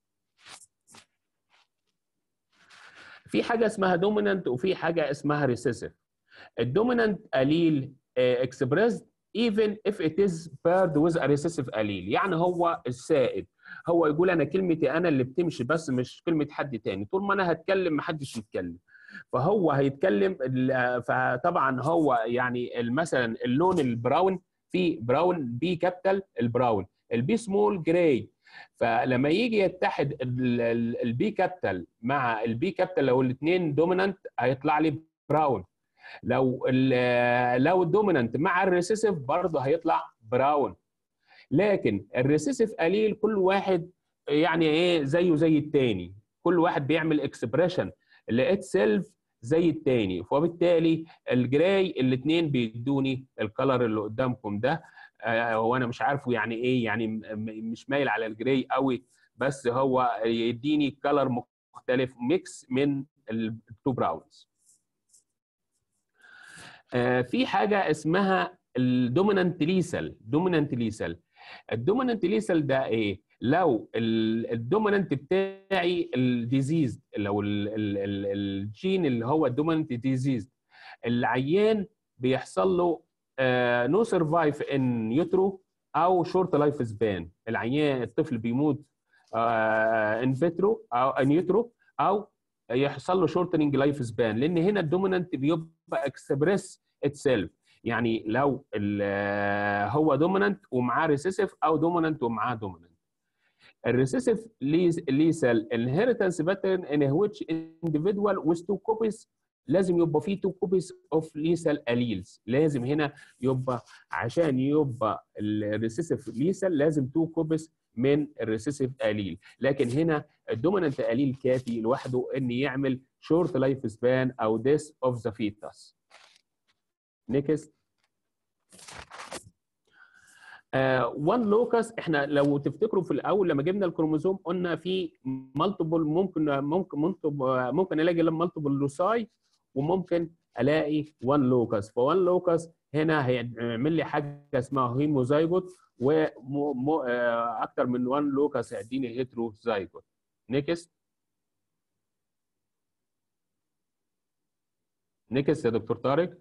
في حاجه اسمها دومينانت وفي حاجه اسمها ريسيسيف الدومينانت allele expressed even if it is paired with a recessive allele يعني هو السائد هو يقول انا كلمتي انا اللي بتمشي بس مش كلمه حد تاني طول ما انا هتكلم محدش يتكلم فهو هيتكلم ال- فطبعا هو يعني مثلا اللون البراون في براون بي كابيتال البراون البي سمول جراي فلما يجي يتحد البي كابيتال مع البي كابيتال لو الاثنين دومينانت هيطلع لي براون لو ال- لو الدومينانت مع الريسيسيف برضه هيطلع براون لكن الريسيسيف قليل كل واحد يعني ايه زيه زي التاني كل واحد بيعمل اكسبريشن لقيت سيلف زي التاني فبالتالي الجراي الاثنين بيدوني الكلر اللي قدامكم ده آه، هو انا مش عارفه يعني ايه يعني م- م- مش مايل على الجراي قوي بس هو يديني كلر مختلف ميكس من التو براونز آه، في حاجه اسمها الدومينانت ليسل دومينانت ليسل الدومينانت ليسل ده ايه لو ال- الدومينانت بتاعي الديزيز لو ال- ال- ال- الجين اللي هو الدومينانت ديزيز العيان بيحصل له نو سرفايف ان يوترو او شورت لايف سبان العيان الطفل بيموت ان فيترو او ان يوترو او يحصل له شورتنج لايف سبان لان هنا الدومينانت بيبقى اكسبريس اتسيلف يعني لو ال- هو دومينانت ومعاه ريسيسيف او دومينانت ومعاه دومينانت الريسيسيف ليسال inheritance pattern in which individual with two copies لازم يبقى فيه two copies of lethal alleles لازم هنا يبقى عشان يبقى الريسيسيف ليسال لازم two copies من الريسيسيف allele لكن هنا الدومينانت allele كافي لوحده ان يعمل short life span او death of the fetus next وان لوكس احنا لو تفتكروا في الاول لما جبنا الكروموزوم قلنا في مالتيبل ممكن ممكن ممكن ممكن الاقي مالتيبل لوساي وممكن الاقي وان لوكس فوان لوكس هنا هيعمل لي حاجه اسمها هيموزايجوت واكتر من وان لوكس هيديني هيتروزايجوت نيكست نيكست يا دكتور طارق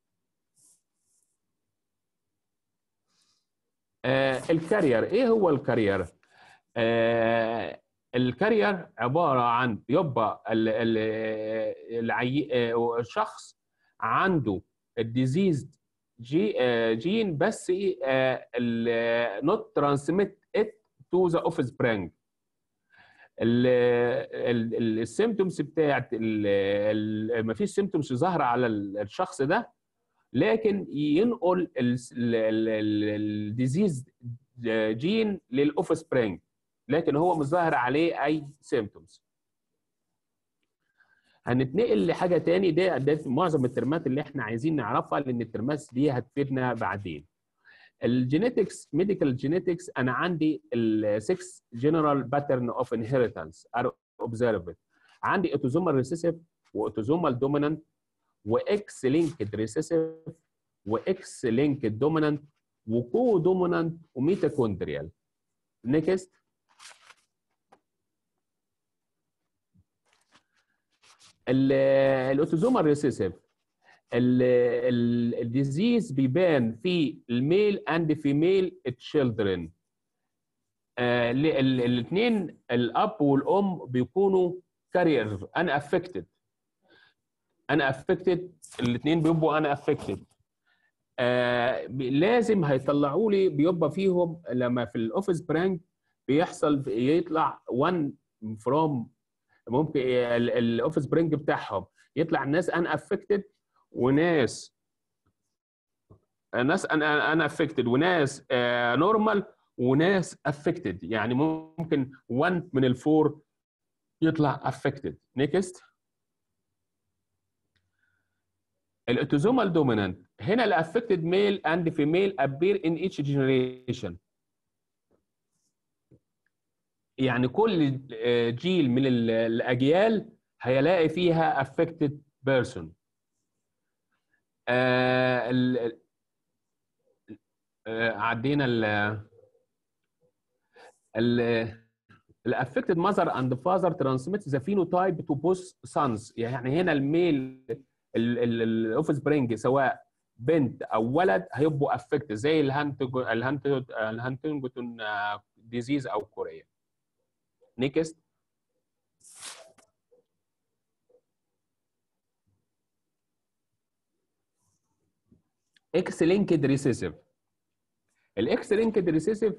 آه الكارير ايه هو الكارير آه الكارير عباره عن يبقى ال- ال- العي... آه، الشخص عنده الديزيز جي آه، جين بس نوت ترانسميت ات تو ذا اوف سبرينج السيمتومز بتاعت ما فيش سيمتومز ظاهره على ال- الشخص ده لكن ينقل الديزيز جين للاوف سبرينج لكن هو مش ظاهر عليه اي سيمتومز هنتنقل لحاجه تاني ده ده معظم الترمات اللي احنا عايزين نعرفها لان الترمات دي هتفيدنا بعدين الجينيتكس ميديكال جينيتكس انا عندي ال 6 جنرال باترن اوف انهيرتنس ار اوبزرفد عندي اوتوزومال ريسيسيف واوتوزومال دومينانت واكس لينكد ريسيسيف واكس لينكد دومينانت وكو دومينانت وميتوكوندريال نيكست الاوتوزومال ريسيسيف الديزيز بيبان في الميل اند فيميل تشيلدرن الاثنين الاب والام بيكونوا كارير انا افكتد انا افكتد الاثنين بيبقوا انا افكتد آه لازم هيطلعوا لي بيبقى فيهم لما في الاوفيس برانك بيحصل يطلع 1 فروم ممكن الاوفيس برينج بتاعهم يطلع ناس ان افكتد وناس ناس ان ان افكتد وناس نورمال وناس افكتد يعني ممكن 1 من الفور يطلع افكتد نيكست الاوتوزومال دومينانت هنا الافكتد ميل اند فيميل ابير ان ايتش جنريشن يعني كل آه، جيل من ال- الاجيال هيلاقي فيها affected person آه ال- آه، عدينا ال ال الافكتد ماذر اند فاذر ترانسميت ذا phenotype تو both sons يعني هنا الميل الاوف سبرينج سواء بنت او ولد هيبقوا افكتد زي الهانتو الهانتو الهانتنجتون ديزيز او كوريا نيكست اكس لينكد ريسيسيف الاكس لينكد ريسيسيف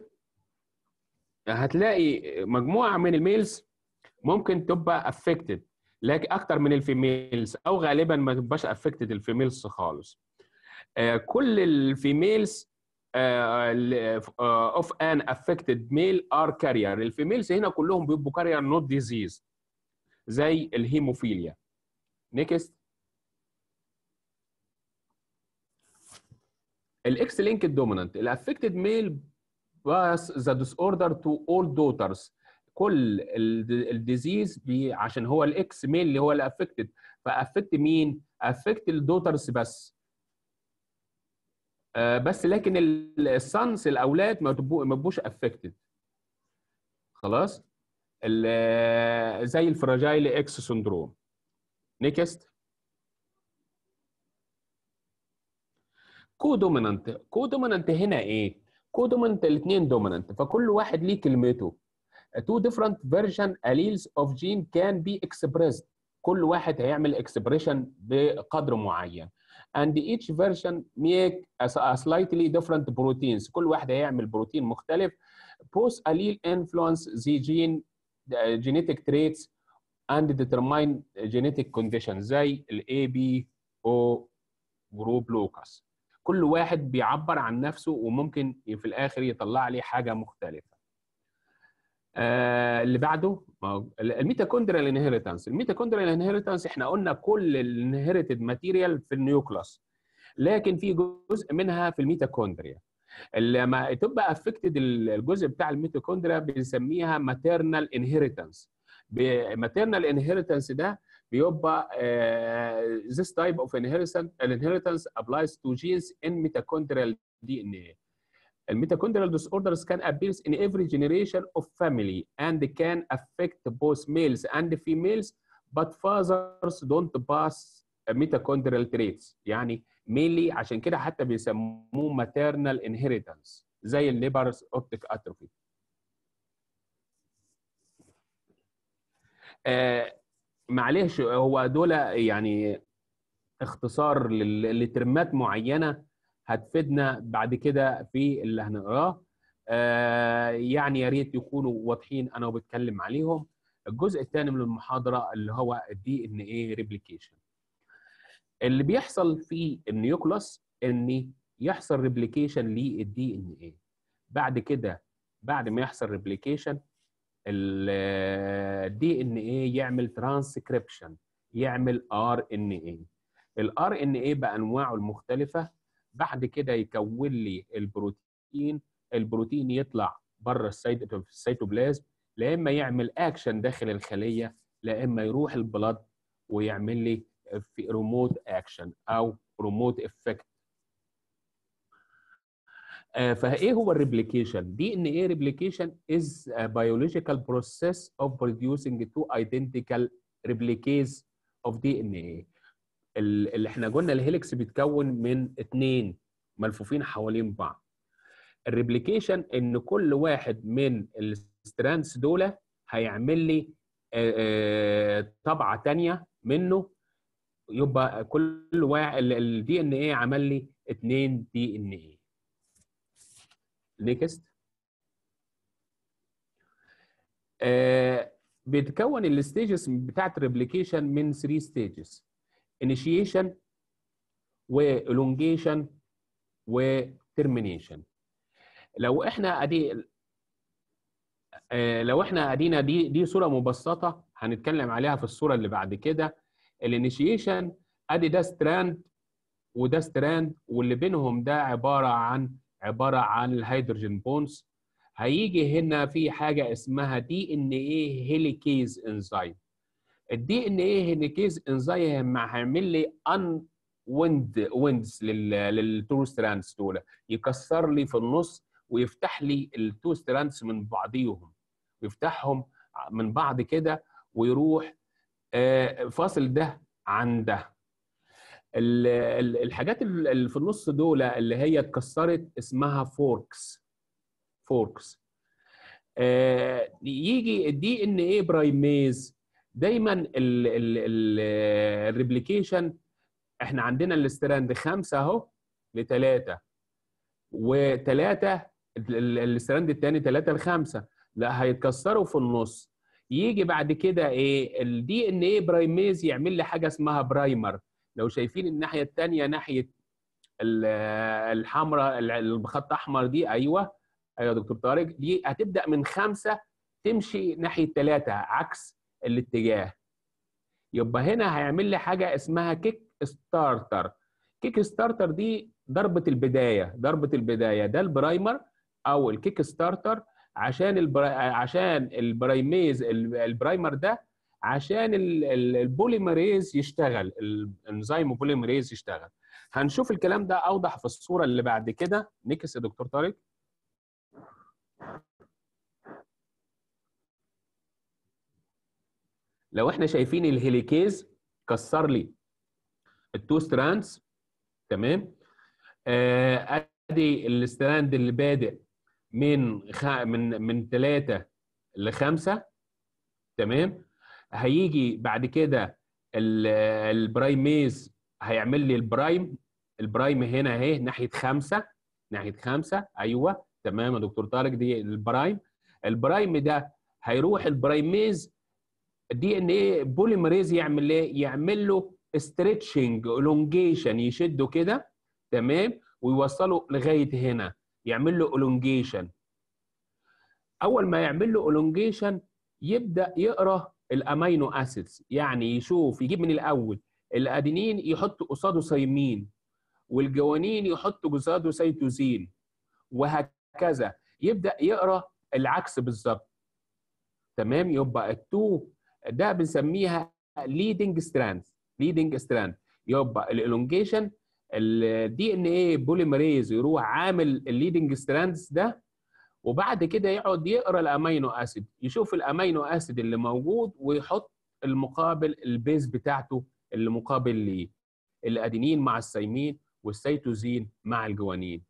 هتلاقي مجموعه من الميلز ممكن تبقى افكتد لكن اكتر من الفيميلز او غالبا ما تبقاش افكتد الفيميلز خالص آه، كل الفيميلز اوف ان افكتد ميل ار كارير الفيميلز هنا كلهم بيبقوا كارير نوت ديزيز زي الهيموفيليا نيكست الاكس لينكد دومينانت الافكتد ميل باس ذا ديس اوردر تو اول دوترز كل الديزيز بي عشان هو الاكس ميل اللي هو الافكتد فافكت مين؟ افكت الدوترز بس آه بس لكن السانس الاولاد ما تبقوا ما يبقوش افكتد خلاص ال- زي الفراجايل اكس سندروم نيكست كو دومينانت كو دومينانت هنا ايه كو دومينانت الاثنين دومينانت فكل واحد ليه كلمته two different version alleles of gene can be expressed كل واحد هيعمل expression بقدر معين and each version make a a slightly different proteins كل واحد هيعمل بروتين مختلف both allele influence the gene the genetic traits and determine genetic conditions زي ال ABO جروب لوكاس كل واحد بيعبر عن نفسه وممكن في الاخر يطلع لي حاجه مختلفه آه اللي بعده الميتاكوندريال انهيرتنس الميتاكوندريال انهيرتنس احنا قلنا كل الانهيرتد ماتيريال في النيوكلاس لكن في جزء منها في الميتاكوندريا لما تبقى افكتد الجزء بتاع الميتوكوندريا بنسميها ماتيرنال انهيرتنس ماتيرنال انهيرتنس ده بيبقى uh, this type of inheritance inheritance applies to genes in mitochondrial DNA. الميتوكوندريال disorders can appear in every generation of family and can affect both males and females but fathers don't pass mitochondrial traits يعني mainly عشان كده حتى بيسموه maternal inheritance زي الليبرز اوبتيك اتروفي. آه معلش هو دول يعني اختصار لل- لترمات معينه هتفيدنا بعد كده في اللي هنقراه آه يعني يا ريت يكونوا واضحين انا وبتكلم عليهم الجزء الثاني من المحاضره اللي هو الدي ان اي ريبليكيشن اللي بيحصل في النيوكلاس ان يحصل ريبليكيشن للدي ان اي بعد كده بعد ما يحصل ريبليكيشن الدي ان اي يعمل ترانسكريبشن يعمل ار ان اي الار ان اي بانواعه المختلفه بعد كده يكون لي البروتين البروتين يطلع بره السيتوبلازم لا اما يعمل اكشن داخل الخليه لا اما يروح البلد ويعمل لي في ريموت اكشن او ريموت افكت فايه هو الريبليكيشن دي ان ايه ريبليكيشن is a biological process of producing two identical replicas of DNA اللي احنا قلنا الهيلكس بيتكون من اثنين ملفوفين حوالين بعض الريبليكيشن ان كل واحد من الستراندز دول هيعمل لي طبعه ثانيه منه يبقى كل واحد الدي ان ايه عمل لي اثنين دي ان ايه نيكست آه بيتكون الستيجز بتاعت الريبليكيشن من 3 ستيجز initiation والونجيشن وترمينيشن لو احنا ادي آه، لو احنا ادينا دي دي صوره مبسطه هنتكلم عليها في الصوره اللي بعد كده الانيشيشن ادي ده ستراند وده ستراند واللي بينهم ده عباره عن عباره عن الهيدروجين بونز هيجي هنا في حاجه اسمها دي ان ايه هيليكيز انزيم الدي ان ايه هيليكيز انزيم هيعمل لي ان ويند ويندز للتو ستراندز دول يكسر لي في النص ويفتح لي التو ستراندز من بعضيهم ويفتحهم من بعض كده ويروح آه، فاصل ده عن ده ال- ال- الحاجات ال- اللي في النص دول اللي هي اتكسرت اسمها فوركس فوركس آه، يجي الدي ان ايه برايميز دايما الريبليكيشن احنا عندنا الاستراند خمسه اهو لثلاثه وثلاثه الاستراند الثاني ثلاثه لخمسه لا هيتكسروا في النص يجي بعد كده ايه الدي ان ايه برايميز يعمل لي حاجه اسمها برايمر لو شايفين الناحيه الثانيه ناحيه ال- الحمراء الخط احمر دي ايوه ايوه يا دكتور طارق دي هتبدا من خمسه تمشي ناحيه ثلاثه عكس الاتجاه يبقى هنا هيعمل لي حاجه اسمها كيك ستارتر كيك ستارتر دي ضربه البدايه ضربه البدايه ده البرايمر او الكيك ستارتر عشان البرا... عشان البرايميز البرايمر ده عشان ال- ال- البوليمريز يشتغل الانزيم بوليمريز يشتغل هنشوف الكلام ده اوضح في الصوره اللي بعد كده نكس يا دكتور طارق لو احنا شايفين الهيليكيز كسر لي التو ستراندز تمام آه، ادي الستراند اللي بادئ من خ... من من ثلاثة لخمسة تمام هيجي بعد كده ال- البرايميز هيعمل لي البرايم البرايم هنا اهي ناحية خمسة ناحية خمسة ايوه تمام يا دكتور طارق دي البرايم البرايم ده هيروح البرايميز الدي ان ايه بوليمريز يعمل ايه؟ يعمل له ستريتشنج الونجيشن يشده كده تمام ويوصله لغايه هنا يعمل له الونجيشن اول ما يعمل له الونجيشن يبدا يقرا الامينو اسيدز يعني يشوف يجيب من الاول الادينين يحط قصاده سيمين والجوانين يحط قصاده سيتوزين وهكذا يبدا يقرا العكس بالظبط تمام يبقى التو ده بنسميها ليدنج ستراند ليدنج ستراند يبقى الالونجيشن الدي ان ايه بوليمريز يروح عامل الليدنج ستراندز ده وبعد كده يقعد يقرا الامينو اسيد يشوف الامينو اسيد اللي موجود ويحط المقابل البيز بتاعته اللي مقابل ليه الادينين مع السيمين والسيتوزين مع الجوانين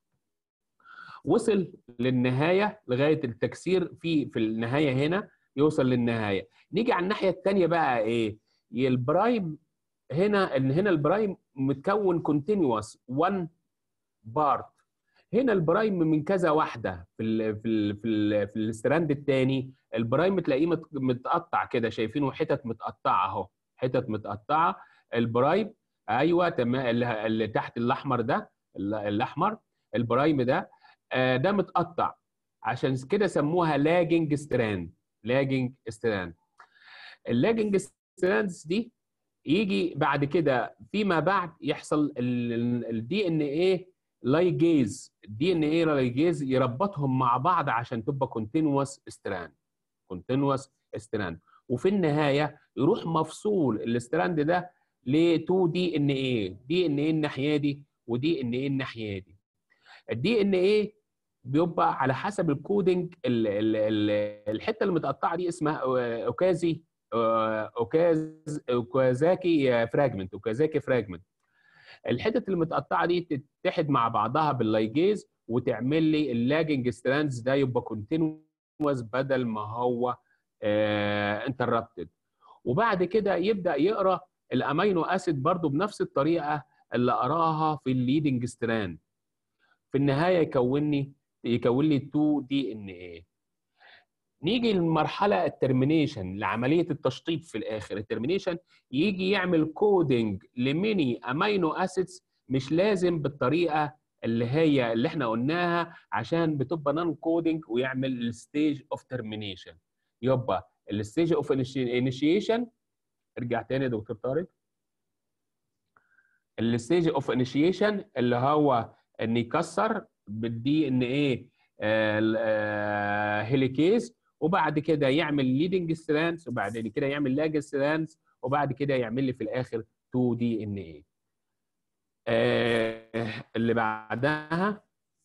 وصل للنهايه لغايه التكسير في في النهايه هنا يوصل للنهايه نيجي على الناحيه الثانيه بقى ايه البرايم هنا ان هنا البرايم متكون كونتينوس 1 بارت هنا البرايم من كذا واحده في ال في ال في, ال في الستراند الثاني البرايم تلاقيه مت- متقطع كده شايفينه حتت متقطعه اهو حتت متقطعه البرايم ايوه تمام اللي اللي تحت الاحمر ده ال- الاحمر البرايم ده آه، ده متقطع عشان كده سموها لاجنج ستراند لاجنج ستراند اللاجنج ستراندز دي يجي بعد كده فيما بعد يحصل الدي ان ايه لايجيز الدي ان ايه لايجيز يربطهم مع بعض عشان تبقى كونتينوس ستراند كونتينوس ستراند وفي النهايه يروح مفصول الستراند ده ل 2 دي ان ايه دي ان ايه الناحيه دي ودي ان ايه الناحيه دي الدي ان ايه بيبقى على حسب الكودنج ال- ال- ال- الحته اللي متقطعه دي اسمها آه، اوكازي آه، اوكاز اوكازاكي فراجمنت اوكازاكي فراجمنت الحتت اللي متقطعه دي تتحد مع بعضها باللايجيز وتعمل لي اللاجنج ستراندز ده يبقى كونتينوس بدل ما هو انتربتد وبعد كده يبدا يقرا الامينو اسيد برضو بنفس الطريقه اللي قراها في الليدنج ستراند في النهايه يكون لي يكون لي 2 دي ان ايه نيجي للمرحله الترمينيشن لعمليه التشطيب في الاخر الترمينيشن يجي يعمل كودنج لميني امينو اسيدز مش لازم بالطريقه اللي هي اللي احنا قلناها عشان بتبقى نون كودنج ويعمل الستيج اوف ترمينيشن يبقى الستيج اوف انيشيشن ارجع تاني يا دكتور طارق الستيج اوف انيشيشن اللي هو ان يكسر بالدي ان ايه هيليكيز وبعد كده يعمل ليدنج سترانس وبعد كده يعمل لاج سترانس وبعد كده يعمل لي في الاخر 2 دي ان ايه اللي بعدها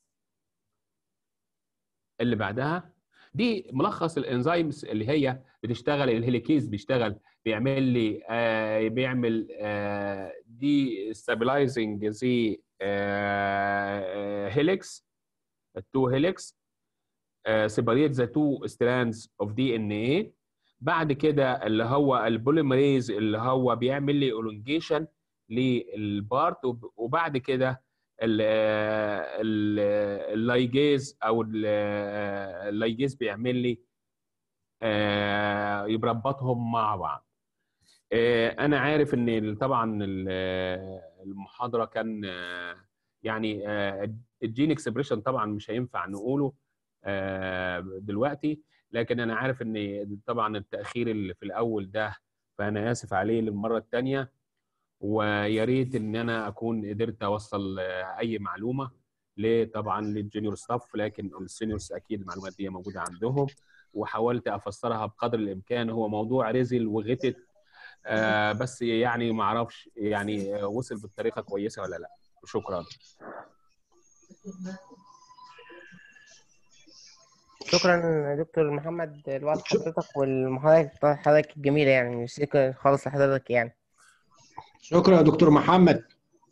اللي بعدها دي ملخص الانزيمز اللي هي بتشتغل الهيليكيز بيشتغل بيعمل لي آه بيعمل آه دي ستابلايزنج زي هيليكس التو هيليكس سيبريت ذا تو ستراندز اوف دي ان ايه بعد كده اللي هو البوليمريز اللي هو بيعمل لي اولونجيشن للبارت وبعد كده اللايجيز او اللايجيز بيعمل لي يربطهم مع بعض انا عارف ان طبعا المحاضره كان يعني الجين اكسبريشن طبعا مش هينفع نقوله دلوقتي لكن انا عارف ان طبعا التاخير اللي في الاول ده فانا اسف عليه للمره الثانيه ويا ريت ان انا اكون قدرت اوصل اي معلومه طبعا للجونيور ستاف لكن السينيورز اكيد المعلومات دي موجوده عندهم وحاولت افسرها بقدر الامكان هو موضوع رزل وغتت آه بس يعني ما اعرفش يعني وصل بالطريقه كويسه ولا لا شكرا شكرا دكتور محمد لوقت حضرتك والمحاضرة حضرتك الجميلة يعني شكرا خالص لحضرتك يعني شكرا يا دكتور محمد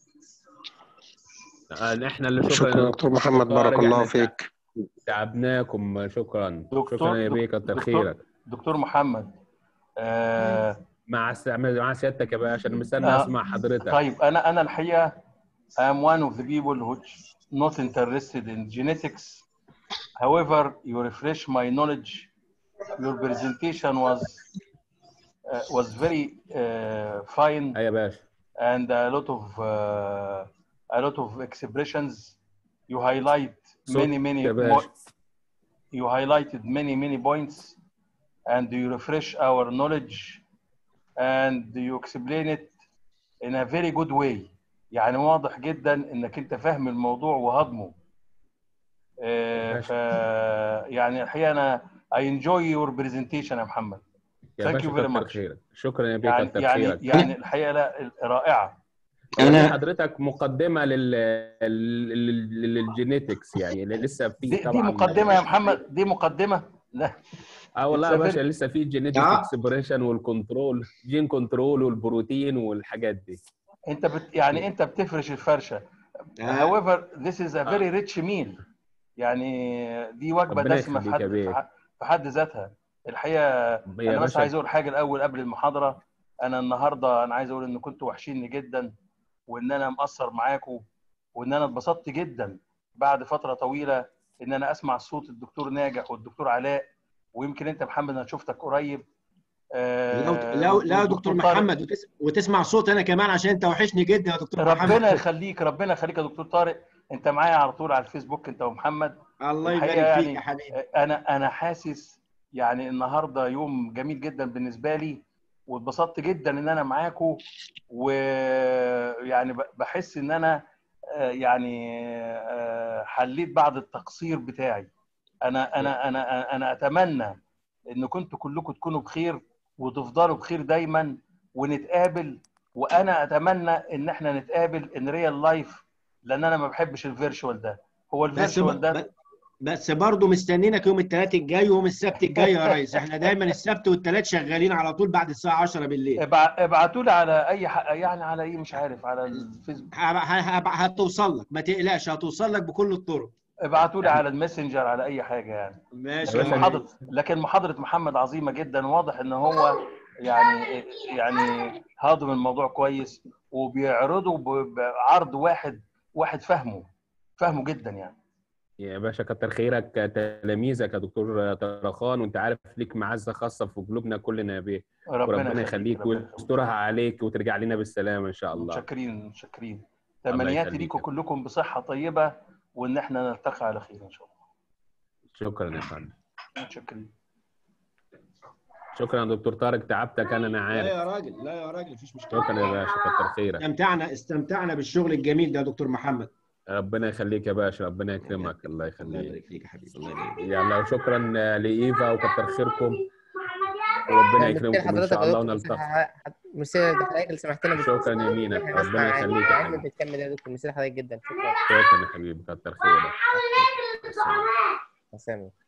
احنا اللي شكرا شكرا دكتور محمد بارك الله فيك تعبناكم شكرا دكتور شكرا يا بيه كتر دكتور خيرك دكتور محمد آه مع الس- مع سيادتك يا باشا انا مستني آه، اسمع حضرتك طيب انا انا الحقيقه I am one of the people which not interested in genetics. However, you refresh my knowledge. Your presentation was uh, was very uh, fine يا باشا and a lot of uh, a lot of expressions. You highlight many many يا mo- باشا you highlighted many many points and you refresh our knowledge and you explain it in a very good way يعني واضح جدا انك انت فاهم الموضوع وهضمه آه، ف يعني الحقيقه انا I enjoy your presentation يا محمد يا Thank باشا you very كتر much. خيرك شكرا يا بيه يعني كتر يعني خيرك يعني الحقيقه لا رائعه أنا حضرتك مقدمة لل لل- للجينيتكس يعني لسه في دي, دي طبعا مقدمه يا محمد دي مقدمه لا اه والله يا It's a باشا very- لسه في جينيتك آه. اكسبريشن والكنترول جين كنترول والبروتين والحاجات دي انت بت يعني انت بتفرش الفرشه however this is a very rich meal يعني دي وجبه ربنا دسمه في يخليك حد يا بيه. في ح- في حد ذاتها الحقيقه يا انا بس باشا. عايز اقول حاجه الاول قبل المحاضره انا النهارده انا عايز اقول ان كنتوا وحشيني جدا وان انا مقصر معاكم وان انا اتبسطت جدا بعد فتره طويله ان انا اسمع صوت الدكتور ناجح والدكتور علاء ويمكن انت محمد انا شفتك قريب لو آه، لو لا يا دكتور والدكتور طارق. محمد وتس... وتسمع صوت انا كمان عشان انت وحشني جدا يا دكتور محمد ربنا يخليك ربنا يخليك يا دكتور طارق انت معايا على طول على الفيسبوك انت ومحمد الله الحقيقة يبارك فيك يعني يا حبيبي انا انا حاسس يعني النهارده يوم جميل جدا بالنسبه لي واتبسطت جدا ان انا معاكم ويعني ب- بحس ان انا آه، يعني آه، حليت بعض التقصير بتاعي انا انا انا انا اتمنى ان كنتوا كلكم تكونوا بخير وتفضلوا بخير دايما ونتقابل وانا اتمنى ان احنا نتقابل ان ريال لايف لان انا ما بحبش الفيرشوال ده هو بس الفيرشوال ده ب... بس برضه مستنينك يوم الثلاث الجاي ويوم السبت الجاي يا ريس احنا دايما السبت والثلاث شغالين على طول بعد الساعه 10 بالليل ابعتوا لي على اي ح... يعني على ايه مش عارف على الفيسبوك ه- ه- ه- هتوصل لك ما تقلقش هتوصل لك بكل الطرق ابعتوا لي على الماسنجر على اي حاجه يعني ماشي لكن محاضره لكن محاضره محمد عظيمه جدا واضح ان هو يعني يعني هاضم الموضوع كويس وبيعرضه ب- بعرض واحد واحد فاهمه فاهمه جدا يعني يا باشا كتر خيرك تلاميذك يا دكتور طرخان وانت عارف ليك معزه خاصه في قلوبنا كلنا يا بيه وربنا يخليك ربنا يخليك. ويسترها عليك وترجع لنا بالسلامه ان شاء الله متشكرين متشكرين الله تمنياتي يخليك ليكم يا كلكم بصحه طيبه وان احنا نلتقي على خير ان شاء الله شكرا يا فندم متشكرين شكرا يا دكتور طارق تعبتك انا انا لا عارف يا راجل لا يا راجل مفيش مشكله شكرا يا باشا كتر خيرك استمتعنا استمتعنا بالشغل الجميل ده يا دكتور محمد ربنا يخليك يا باشا ربنا يكرمك الله الله يخليك يبارك فيك يا حبيبي الله يبارك فيك يلا وشكرا لايفا وكتر خيركم وربنا ميرسي يكرمكم ان لحضرتك شاء يا الله دكتور ونلتقي ميرسي لحضرتك اللي سمحتنا بال- شكرا يمينك إحنا ربنا نسمع يخليك يا علم حبيبي بتكمل يا دكتور ميرسي لحضرتك جدا شكرا شكرا يا حبيبي كتر خيرك سامي